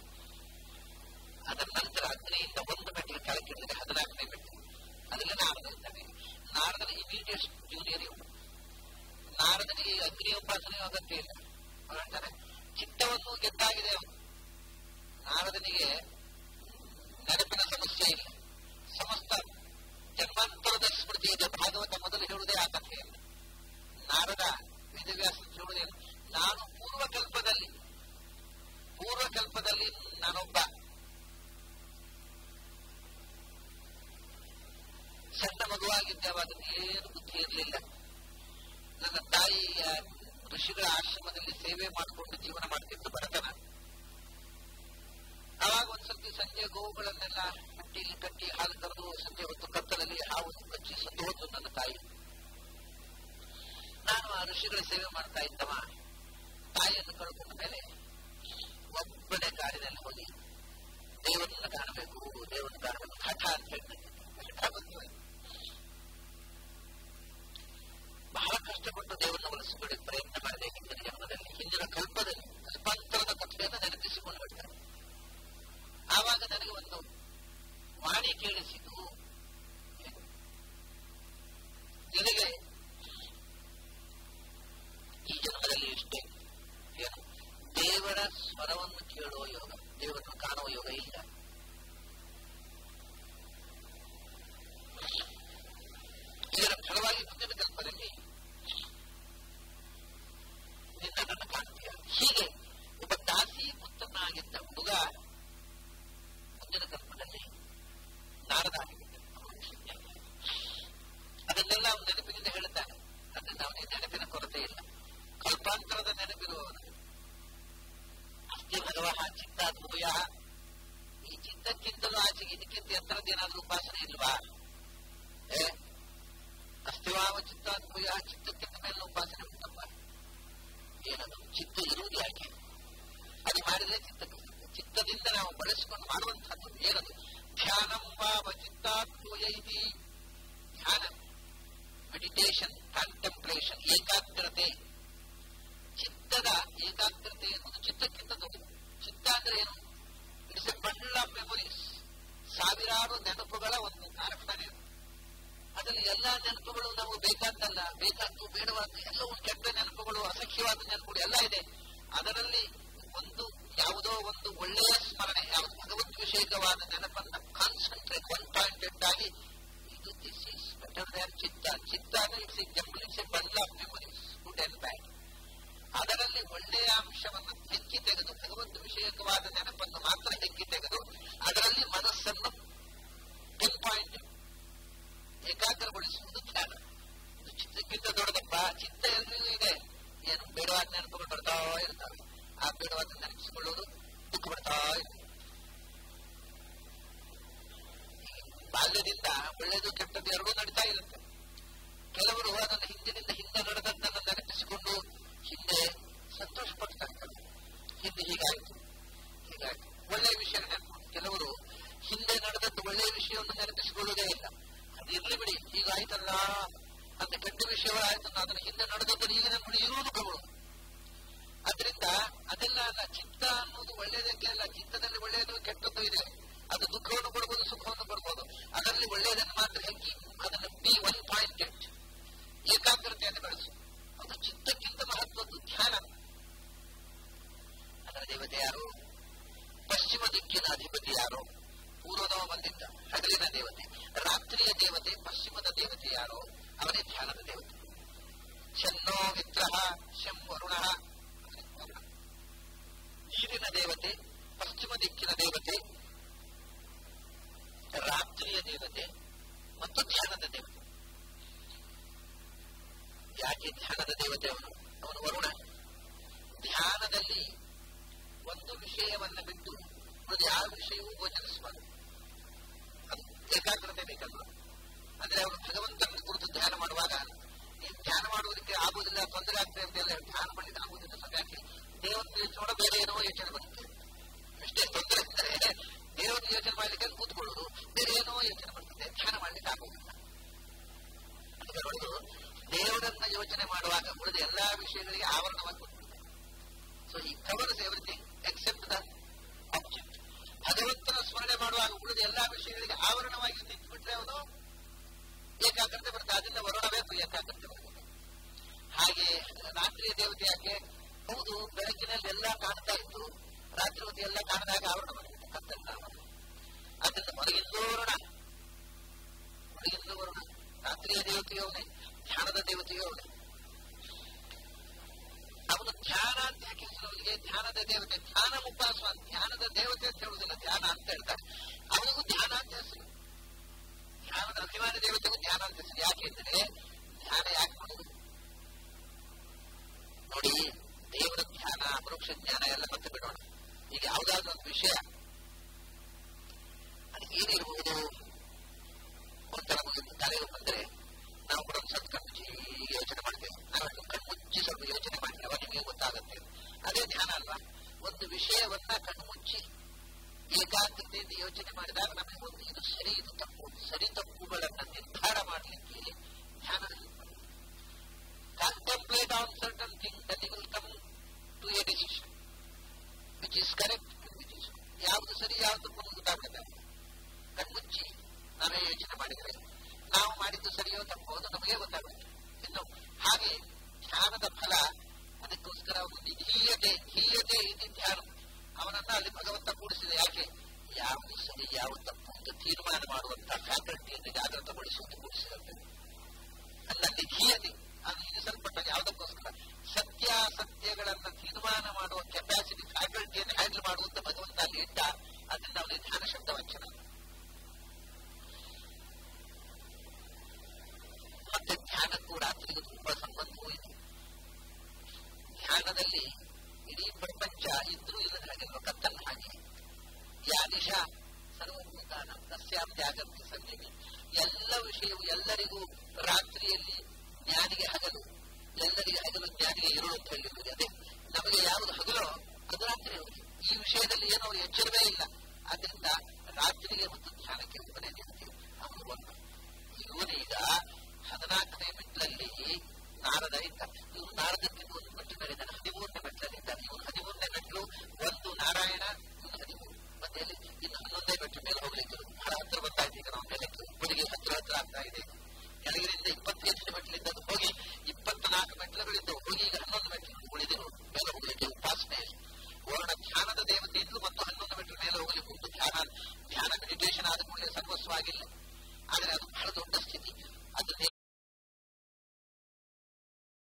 S1: ಅದರ ನಂತರ ಅಗ್ನಿಯಿಂದ ಒಂದು ಮೆಟ್ಲು ಕೆಳಗಿಳಿದರೆ ಹದಿನಾಲ್ಕನೇ ಮೆಟ್ಲು ಅದರಲ್ಲಿ ನಾರದ ಇದ್ದಾನೆ ನಾರದನ ಇಮಿಡಿಯೇಟ್ ಜೂನಿಯರ್ ಇವನು ನಾರದನಿಗೆ ಅಗ್ನಿ ಉಪಾಸನೆ ಅಗತ್ಯ ಇಲ್ಲ ಅವನು ಹೇಳ್ತಾನೆ ಚಿತ್ತವನ್ನು ಗೆದ್ದಾಗಿದೆ ಅವನು ನಾರದನಿಗೆ ನೆನಪಿನ ಸಮಸ್ಯೆ ಇಲ್ಲ ಸಮಸ್ತ ಜನ್ಮಾಂತರದ ಸ್ಮೃತಿ ಇದೆ ಭಾಗವತ ಮೊದಲು ಹೇಳುವುದೇ ಆ ಕಥೆಯಲ್ಲಿ ನಾರದ ವೇದವ್ಯಾಸ ಹೇಳುವುದೇನು ನಾನು ಪೂರ್ವಕಲ್ಪದಲ್ಲಿ ಪೂರ್ವಕಲ್ಪದಲ್ಲಿ ನಾನೊಬ್ಬ ಸಣ್ಣ ಮಗುವಾಗಿದ್ದೆ ಅವಾಗ ಏನು ಬುದ್ಧಿ ಇರಲಿಲ್ಲ ನನ್ನ ತಾಯಿ ಋಷಿಗಳ ಆಶ್ರಮದಲ್ಲಿ ಸೇವೆ ಮಾಡಿಕೊಂಡು ಜೀವನ ಮಾಡ್ತಿದ್ದು ಬಡತನ ಅವಾಗ ಒಂದ್ಸತಿ ಸಂಜೆ ಗೋವುಗಳನ್ನೆಲ್ಲ ಬುಟ್ಟಿಯಲ್ಲಿ ಕಟ್ಟಿ ಹಾಲು ಕರೆದು ಸಂಜೆ ಹೊತ್ತು ಕತ್ತಲಲ್ಲಿ ಹಾವು ಕಚ್ಚಿ ಸತ್ತು ಹೋದ್ರು ನನ್ನ ತಾಯಿ ನಾನು ಆ ಋಷಿಗಳ ಸೇವೆ ಮಾಡ್ತಾ ಇದ್ದವ ತಾಯಿಯನ್ನು ಕಳ್ಕೊಂಡ ಮೇಲೆ ಒಬ್ಬನೇ ಕಾಡಿನಲ್ಲಿ ಹೋಗಿ ದೇವರನ್ನ ಕಾಣಬೇಕು ದೇವರನ್ನ ಕಾಣಬೇಕು ಹಠ ಅಂತ ಹೇಳ್ತಾರೆ ಬಹಳ ಕಷ್ಟಪಟ್ಟು ದೇವರನ್ನ ಒಲಿಸಿಕೊಳ್ಳಿ ಪ್ರಯತ್ನ ಮಾಡಿದೆ ಹಿಂದಿನ ಜನ್ಮದಲ್ಲಿ ಹಿಂದಿನ ಕಲ್ಪದಲ್ಲಿ ಕಲ್ಪಾಂತರದ ಕಥೆಯನ್ನು ನೆನಪಿಸಿಕೊಂಡು ಬಿಡ್ತಾರೆ ಆವಾಗ ನನಗೆ ಒಂದು ವಾಣಿ ಕೇಳಿಸಿತು ನಿನಗೆ ಈ ಜನ್ಮದಲ್ಲಿ ಇಷ್ಟೇ ಏನು ದೇವರ ಸ್ವರವನ್ನು ಕೇಳುವ ಯೋಗ ದೇವರನ್ನು ಕಾಣುವ ಯೋಗ ಇಲ್ಲ ಇದರ ಫಲವಾಗಿ ಮುಂದಿನ ಕಲ್ಪದಲ್ಲಿ ನಿನ್ನ ನನ್ನ ಕಾಣ್ತೀಯ ಹೀಗೆ ಒಬ್ಬ ದಾಸಿ ಪುತ್ರನಾಗಿದ್ದ ಹುಡುಗ ಮುಂದಿನ ಕಲ್ಪದಲ್ಲಿ ನಾರದ ಅದನ್ನೆಲ್ಲ ಅವನು ನೆನಪಿನಿಂದ ಹೇಳ್ತಾನೆ ಅದರಿಂದ ಅವನಿಗೆ ನೆನಪಿನ ಕೊರತೆ ಇಲ್ಲ ಕಲ್ಪಾಂತರದ ನೆನಪಿರುವವನು ಅಸ್ತಿ ಭಗವಹ ಚಿತ್ತಾದ್ಭೂಯ ಈ ಚಿತ್ತಕ್ಕಿಂತಲೂ ಆಚೆಗೆ ಇದಕ್ಕಿಂತ ಎತ್ತರದ ಏನಾದ್ರೂ ಉಪಾಸನೆ ಇಲ್ವಾ ಏ ಅಸ್ತಿವಾವ ಚಿತ್ತಾದ್ಭೂಯ ಚಿತ್ತಕ್ಕಿಂತ ಮೇಲೆ ಉಪಾಸನೆ ಉಂಟಪ್ಪ ಏನದು ಚಿತ್ತ ಇರುವುದು ಯಾಕೆ ಅದು ಮಾಡಿದ್ರೆ ಚಿತ್ತಕ್ಕೆ ಚಿತ್ತದಿಂದ ನಾವು ಬಳಸಿಕೊಂಡು ಮಾಡುವಂತಹದ್ದು ಏನದು ಧ್ಯಾನಂ ವಾವ ಚಿತ್ತಾದ್ಭೂಯ ಇತಿ ಧ್ಯಾನ ಮೆಡಿಟೇಷನ್ ಕಾಂಟೆಂಪ್ಲೇಷನ್ ಏಕಾಗ್ರತೆ ಚಿತ್ತದ ಏಕಾಗ್ರತೆ ಎನ್ನುವುದು ಚಿತ್ತಕ್ಕಿಂತ ದೊಡ್ಡದು ಚಿತ್ತ ಅಂದ್ರೆ ಏನು it's a bundle of memories ಸಾವಿರಾರು ನೆನಪುಗಳ ಒಂದು ಕಾರ್ಖಾನೆ ಅದರಲ್ಲಿ ಎಲ್ಲಾ ನೆನಪುಗಳು ನಮಗೆ ಬೇಕಾದ್ದಲ್ಲ ಬೇಕಾದ್ದು ಬೇಡವಾದ್ದು ಎಲ್ಲವೂ ಕೆಟ್ಟ ನೆನಪುಗಳು ಅಸಖ್ಯವಾದ ನೆನಪುಗಳು ಎಲ್ಲ ಇದೆ ಅದರಲ್ಲಿ ಒಂದು ಯಾವುದೋ ಒಂದು ಒಳ್ಳೆಯ ಸ್ಮರಣೆ ಯಾವುದು ಭಗವದ್ ವಿಷಯಕವಾದ ನೆನಪನ್ನ ಕಾನ್ಸಂಟ್ರೇಟ್ ಒನ್ ಪಾಯಿಂಟೆಡ್ ಆಗಿ ಇದು ದಿಸ್ ಈಸ್ ಬೆಟರ್ ದ್ಯಾನ್ ಚಿತ್ತ ಚಿತ್ತ ಅಂದ್ರೆ it's example it's a bundle of memories good and bad ಅದರಲ್ಲಿ ಒಳ್ಳೆಯ ಅಂಶವನ್ನು ಹೆಕ್ಕಿ ತೆಗೆದು ಭಗವದ್ ವಿಷಯಕವಾದ ನೆನಪನ್ನು ಮಾತ್ರ ಹೆಕ್ಕಿ ತೆಗೆದು ಅದರಲ್ಲಿ ಮನಸ್ಸನ್ನು ಪಿನ್ ಪಾಯಿಂಟ್ ಏಕಾಗ್ರಗೊಳಿಸುವುದು ಧ್ಯಾನ ಇದು ಚಿತ್ತಕ್ಕಿಂತ ದೊಡ್ಡದಪ್ಪ ಚಿತ್ತ ಎಲ್ರಿಗೂ ಇದೆ ಏನು ಬೇಡವಾದ ನೆನಪುಗಳು ಬರ್ತಾ ಇರ್ತವೆ ಆ ಬೇಡವಾದ ನೆನಪಿಸಿಕೊಳ್ಳುವುದು ದುಃಖ ಬರ್ತಾ ಇರ್ತದೆ ಬಾಲ್ಯದಿಂದ ಒಳ್ಳೆಯದು ಕೆಟ್ಟದ್ದು ಎರಡೂ ನಡೀತಾ ಇರುತ್ತೆ ಕೆಲವರು ಅದನ್ನು ಹಿಂದಿನಿಂದ ಹಿಂದೆ ನಡೆದದ್ದನ್ನು ನೆನಪಿಸಿಕೊಂಡು ಹಿಂದೆ ಸಂತೋಷ ಪಡ್ತಾ ಇರ್ತಾರೆ ಹಿಂದೆ ಹೀಗಾಯ್ತು ಹೀಗಾಯ್ತು ಒಳ್ಳೆಯ ವಿಷಯ ನೆನಪು ಕೆಲವರು ಹಿಂದೆ ನಡೆದದ್ದು ಒಳ್ಳೆಯ ವಿಷಯವನ್ನು ನೆನಪಿಸಿಕೊಳ್ಳುವುದೇ ಇಲ್ಲ ಅದು ಇರ್ಲಿ ಬಿಡಿ ಹೀಗಾಯ್ತಲ್ಲ ಅಂತ ಕೆಟ್ಟ ವಿಷಯಗಳಾಯ್ತು ಅದನ್ನು ಹಿಂದೆ ನಡೆದದ್ದನ್ನು ಈಗ ನೆನಪು ಇರುವುದು ಕಗಳು ಅದರಿಂದ ಅದೆಲ್ಲ ಅಲ್ಲ ಚಿತ್ತ ಅನ್ನೋದು ಒಳ್ಳೆಯದಕ್ಕೆ ಅಲ್ಲ ಚಿತ್ತದಲ್ಲಿ ಒಳ್ಳೆಯದು ಕೆಟ್ಟದ್ದು ಇದೆ ಅದು ದುಃಖವನ್ನು ಕೊಡಬಹುದು ಸುಖವನ್ನು ಕೊಡಬಹುದು ಅದರಲ್ಲಿ ಒಳ್ಳೆಯದನ್ನು ಮಾತ್ರ ಹೆಕ್ಕಿ ಅದನ್ನು ಬಿ ಒನ್ ಪಾಯಿಂಟೆಡ್ ಏಕಾಗ್ರತೆಯನ್ನು ಬೆಳೆಸು ಅದು ಚಿತ್ತಕ್ಕಿಂತ ಮಹತ್ವದ್ದು ಧ್ಯಾನ ಅದರ ದೇವತೆ ಯಾರು ಪಶ್ಚಿಮ ದಿಕ್ಕಿನ ಅಧಿಪತಿ ಯಾರು ಪೂರ್ವದವ ಬಂದಿದ್ದ ಹಗಲಿನ ದೇವತೆ ರಾತ್ರಿಯ ದೇವತೆ ಪಶ್ಚಿಮದ ದೇವತೆ ಯಾರೋ ಅವನೇ ಧ್ಯಾನದ ದೇವತೆ ಶನ್ನೋ ಮಿತ್ರ ಶಂ ವರುಣ ನೀರಿನ ದೇವತೆ ಪಶ್ಚಿಮ ದಿಕ್ಕಿನ ದೇವತೆ ರಾತ್ರಿಯ ದೇವತೆ ಮತ್ತು ಧ್ಯಾನದ ದೇವತೆ ಯಾಕೆ ಧ್ಯಾನದ ದೇವತೆ ಅವನು ಅವನು ವರುಣ ಧ್ಯಾನದಲ್ಲಿ ಒಂದು ವಿಷಯವನ್ನ ಬಿಟ್ಟು ಉಳಿದ ಯಾವ ವಿಷಯವೂ ಗೋಚರಿಸಬಾರದು ಅದು ಏಕಾಗ್ರತೆ ಬೇಕಲ್ವ ಅಂದ್ರೆ ಅವನು ಭಗವಂತನ ಕುರಿತು ಧ್ಯಾನ ಮಾಡುವಾಗ ನೀವು ಧ್ಯಾನ ಮಾಡುವುದಕ್ಕೆ ಆಗುವುದಿಲ್ಲ ತೊಂದರೆ ಆಗ್ತದೆ ಅಂತ ಎಲ್ಲ ಧ್ಯಾನ ಮಾಡಲಿಕ್ಕೆ ಆಗುವುದಿಲ್ಲ ಯಾಕೆ ದೇವರ ಯೋಚನೆ ಬೇರೆ ಏನೋ ಯೋಚನೆ ಬರುತ್ತೆ ಎಷ್ಟೇ ತೊಂದರೆ ಅಂದರೆ ದೇವರ ಯೋಚನೆ ಮಾಡ್ಲಿಕ್ಕೆ ಕೂತ್ಕೊಳ್ಳೋದು ಬೇರೆ ಏನೋ ಯೋಚನೆ ಬರ್ತದೆ ಧ್ಯಾನ ಮಾಡ್ಲಿಕ್ಕೆ ಆಗುವುದಿಲ್ಲ ಅದಕ್ಕೆ ನೋಡುದು ದೇವರನ್ನ ಯೋಚನೆ ಮಾಡುವಾಗ ಉಳಿದ ಎಲ್ಲಾ ವಿಷಯಗಳಿಗೆ ಆವರಣವಾಗಿ ಸೊ ಈ covers everything except the object ಭಗವಂತನ ಸ್ಮರಣೆ ಮಾಡುವಾಗ ಉಳಿದ ಎಲ್ಲಾ ವಿಷಯಗಳಿಗೆ ಆವರಣವಾಗಿ ನಿಂತುಬಿಟ್ರೆ ಅವನು ಏಕಾಗ್ರತೆ ಬರುತ್ತೆ ಅದರಿಂದ ಹೊರಡಬೇಕು ಏಕಾಗ್ರತೆ ಬರುತ್ತೆ ಹಾಗೆ ರಾತ್ರಿಯ ದೇವತೆ ಯಾಕೆ ಹೌದು ಬೆಳಕಿನಲ್ಲಿ ಎಲ್ಲ ಕಾಣ್ತಾ ಇತ್ತು ರಾತ್ರಿ ಹೊತ್ತು ಎಲ್ಲ ಕಾಣದಾಗ ಆವರಣ ಬರುತ್ತೆ ಕತ್ತಲ್ಲ ಅದರಿಂದ ಹೊರಗಿಂದೂ ವರುಣ ಹೊರಗಿಂದೂ ವರುಣ ರಾತ್ರಿಯ ದೇವತೆಯೂ ಅವನೇ ಧ್ಯಾನದ ದೇವತೆಯೂ ಅವನೇ ಅವನು ಧ್ಯಾನ ಅಂತ ಯಾಕೆ ಅವನಿಗೆ ಧ್ಯಾನದ ದೇವತೆ ಧ್ಯಾನ ಉಪಾಸ ಧ್ಯಾನದ ದೇವತೆ ಅಂತ ಹೇಳುವುದಿಲ್ಲ ಧ್ಯಾನ ಅಂತ ಹೇಳ್ತಾರೆ ಅವನಿಗೂ ಧ್ಯಾನ ಅಂತ ಹೆಸರು ಧ್ಯಾನದ ಅಭಿಮಾನಿ ದೇವತೆಗೂ ಧ್ಯಾನ ಅಂತ ಹೆಸರು ಯಾಕೆಂದ್ರೆ ಧ್ಯಾನ ಯಾಕೆ ಮಾಡುದು ನೋಡಿ ದೇವರ ಧ್ಯಾನ ಅಪರೋಕ್ಷ ಜ್ಞಾನ ಎಲ್ಲ ಮತ್ತೆ ಬಿಡೋಣ ಈಗ ಯಾವುದಾದ್ರೂ ಒಂದು ವಿಷಯ ಅದು ಏನಿರಬಹುದು ಅಂತ ನಮಗೆ ತಲೆಗೆ ಬಂದರೆ ನಾವು ಕೂಡ ಒಂದು ಸ್ವಲ್ಪ ಕಣ್ಣು ಹೀಗೆ ಯೋಚನೆ ಮಾಡ್ತೇವೆ ನಾವು ಕಣ್ಣು ಮುಚ್ಚಿ ಸ್ವಲ್ಪ ಯೋಚನೆ ಮಾಡಿ ಅವಾಗ ನಿಮಗೆ ಗೊತ್ತಾಗುತ್ತೆ ಅದೇ ಧ್ಯಾನ ಅಲ್ವಾ ಒಂದು ವಿಷಯವನ್ನ ಕಣ್ಣು ಮುಚ್ಚಿ ಏಕಾಗ್ರತೆಯಿಂದ ಯೋಚನೆ ಮಾಡಿದಾಗ ನಮಗೆ ಒಂದು ಇದು ಸರಿ ಇದು ತಪ್ಪು ಸರಿ ತಪ್ಪುಗಳನ್ನ ನಿರ್ಧಾರ ಮಾಡಲಿಕ್ಕೆ ಧ್ಯಾನದಲ್ಲಿ contemplate on certain things that he will come to a decision which is correct and which is ಯಾವುದು ಸರಿ ಯಾವುದು ತಪ್ಪು ಗೊತ್ತಾಗ್ತದೆ ಕಣ್ಮುಚ್ಚಿ ನಾವೇ ಯೋಚನೆ ಮಾಡಿದರೆ ನಾವು ಮಾಡಿದ್ದು ಸರಿಯೋ ತಪ್ಪೋ ಅದು ನಮಗೆ ಗೊತ್ತಾಗುತ್ತೆ ಇನ್ನು ಹಾಗೆ ಧ್ಯಾನದ ಫಲ ಅದಕ್ಕೋಸ್ಕರ ಒಂದು ಧೀಯತೆ ಧೀಯತೆ ಇದು ಧ್ಯಾನ ಅವನನ್ನ ಅಲ್ಲಿ ಭಗವಂತ ಕೂಡಿಸಿದ ಯಾಕೆ ಯಾವುದು ಸರಿ ಯಾವುದು ತಪ್ಪು ಅಂತ ತೀರ್ಮಾನ ಮಾಡುವಂತಹ ಫ್ಯಾಕಲ್ಟಿಯನ್ನು ಜಾಗೃತಗೊಳಿಸುವುದು ಕೂಡಿಸಿದಂತೆ ಅಲ್ಲಲ್ಲಿ ಧೀಯತೆ ಅದು ಇದು ಸ್ವಲ್ಪ ಯಾವುದಕ್ಕೋಸ್ಕರ ಸತ್ಯಾಸತ್ಯಗಳನ್ನ ತೀರ್ಮಾನ ಮಾಡುವ ಕೆಪಾಸಿಟಿ ಫ್ಯಾಕಲ್ಟಿಯನ್ನು ಹ್ಯಾಂಡಲ್ ಮಾಡುವಂತ ಭಗವಂತ ಅಲ್ಲಿ ಇಟ್ಟ ಅದರಿಂದ ಅವನಿಗೆ ಧ್ಯಾನ ಶಬ್ದ ವಂಚನ ಮತ್ತೆ ಧ್ಯಾನಕ್ಕೂ ರಾತ್ರಿಗೂ ತುಂಬಾ ಸಂಬಂಧವೂ ಇದೆ ಧ್ಯಾನದಲ್ಲಿ ಇಡೀ ಪ್ರಪಂಚ ಇದ್ರೂ ಇಲ್ಲದ ಹಾಗೆ ಕತ್ತಲ್ಲ ಹಾಗೆ ಯಾ ದಿಶಾ ಸರ್ವಭೂತಾನ ತಸ್ಯಾಂ ಜಾಗೃತಿ ಸಂಜೀವಿ ಎಲ್ಲ ವಿಷಯವು ಎಲ್ಲರಿಗೂ ರಾತ್ರಿಯಲ್ಲಿ ಜ್ಞಾನಿಗೆ ಹಗಲು ಎಲ್ಲರಿಗೆ ಹಗಲು ಜ್ಞಾನಿಗೆ ಇರುಳು ಅಂತ ಹೇಳಿರುವುದು ಅದೇ ನಮಗೆ ಯಾವುದು ಹಗಲೋ ಅದು ರಾತ್ರಿ ಅವರಿಗೆ ಈ ವಿಷಯದಲ್ಲಿ ಏನೋ ಎಚ್ಚರವೇ ಇಲ್ಲ ಆದ್ರಿಂದ ರಾತ್ರಿಗೆ ಮತ್ತು ಧ್ಯಾನಕ್ಕೆ ಒಬ್ಬನೇ ನಿಲ್ತೀವಿ ಅವನು ಒಂದು ಇವನೀಗ ಹದಿನಾಲ್ಕನೇ ಮೆಟ್ಲಲ್ಲಿ ನಾರದ ಇದ್ದ ಇವನು ನಾರದಕ್ಕಿಂತ ಒಂದು ಮೆಟ್ಟಿನಲ್ಲಿದ್ದಾನೆ ಹದಿಮೂರನೇ ಮೆಟ್ಲಲ್ಲಿದ್ದಾನೆ ಇವನು ಹದಿಮೂರನೇ ಮೆಟ್ಲು ಒಂದು ನಾರಾಯಣ ಇವನು ಹದಿಮೂರು ಮತ್ತೆ ಇನ್ನು ಹನ್ನೊಂದೇ ಮೆಟ್ಲು ಮೇಲೆ ಹೋಗ್ಲಿಕ್ಕೆ ಬಹಳ ಹತ್ರ ಬರ್ತಾಯ್ತು ಈಗ ನಾವು ಮೇಲಕ್ಕೆ ಇಬ್ಬರಿಗೆ ಹತ್ರ ಹತ್ರ ಆಗ್ತಾ ಇದೆ ಕೆಳಗಿನಿಂದ ಇಪ್ಪತ್ತೈದನೇ ಮೆಟ್ಲಿಂದ ಹೋಗಿ ಇಪ್ಪತ್ನಾಲ್ಕು ಮೆಟ್ಲುಗಳಿದ್ದವು ಹೋಗಿ ಈಗ ಹನ್ನೊಂದು ಮೆಟ್ಲು ಉಳಿದಿರು ಮೇಲೆ ಹೋಗ್ಲಿಕ್ಕೆ ಉಪಾಸನೆ ವರ್ಣ ಧ್ಯಾನದ ದೇವತೆಯಿಂದಲೂ ಮತ್ತು ಹನ್ನೊಂದು ಮೆಟ್ಲು ಮೇಲೆ ಹೋಗಲಿಕ್ಕೆ ಉಂಟು ಧ್ಯಾನ ಧ್ಯಾನ ಮೆಡಿಟೇಷನ್ ಆದ ಕೂಡಲೇ ಸರ್ವಸ್ವ ಆಗಿಲ್ಲ ಆದರೆ ಅದು ಬಹಳ ದೊಡ್ಡ ಸ್ಥಿತಿ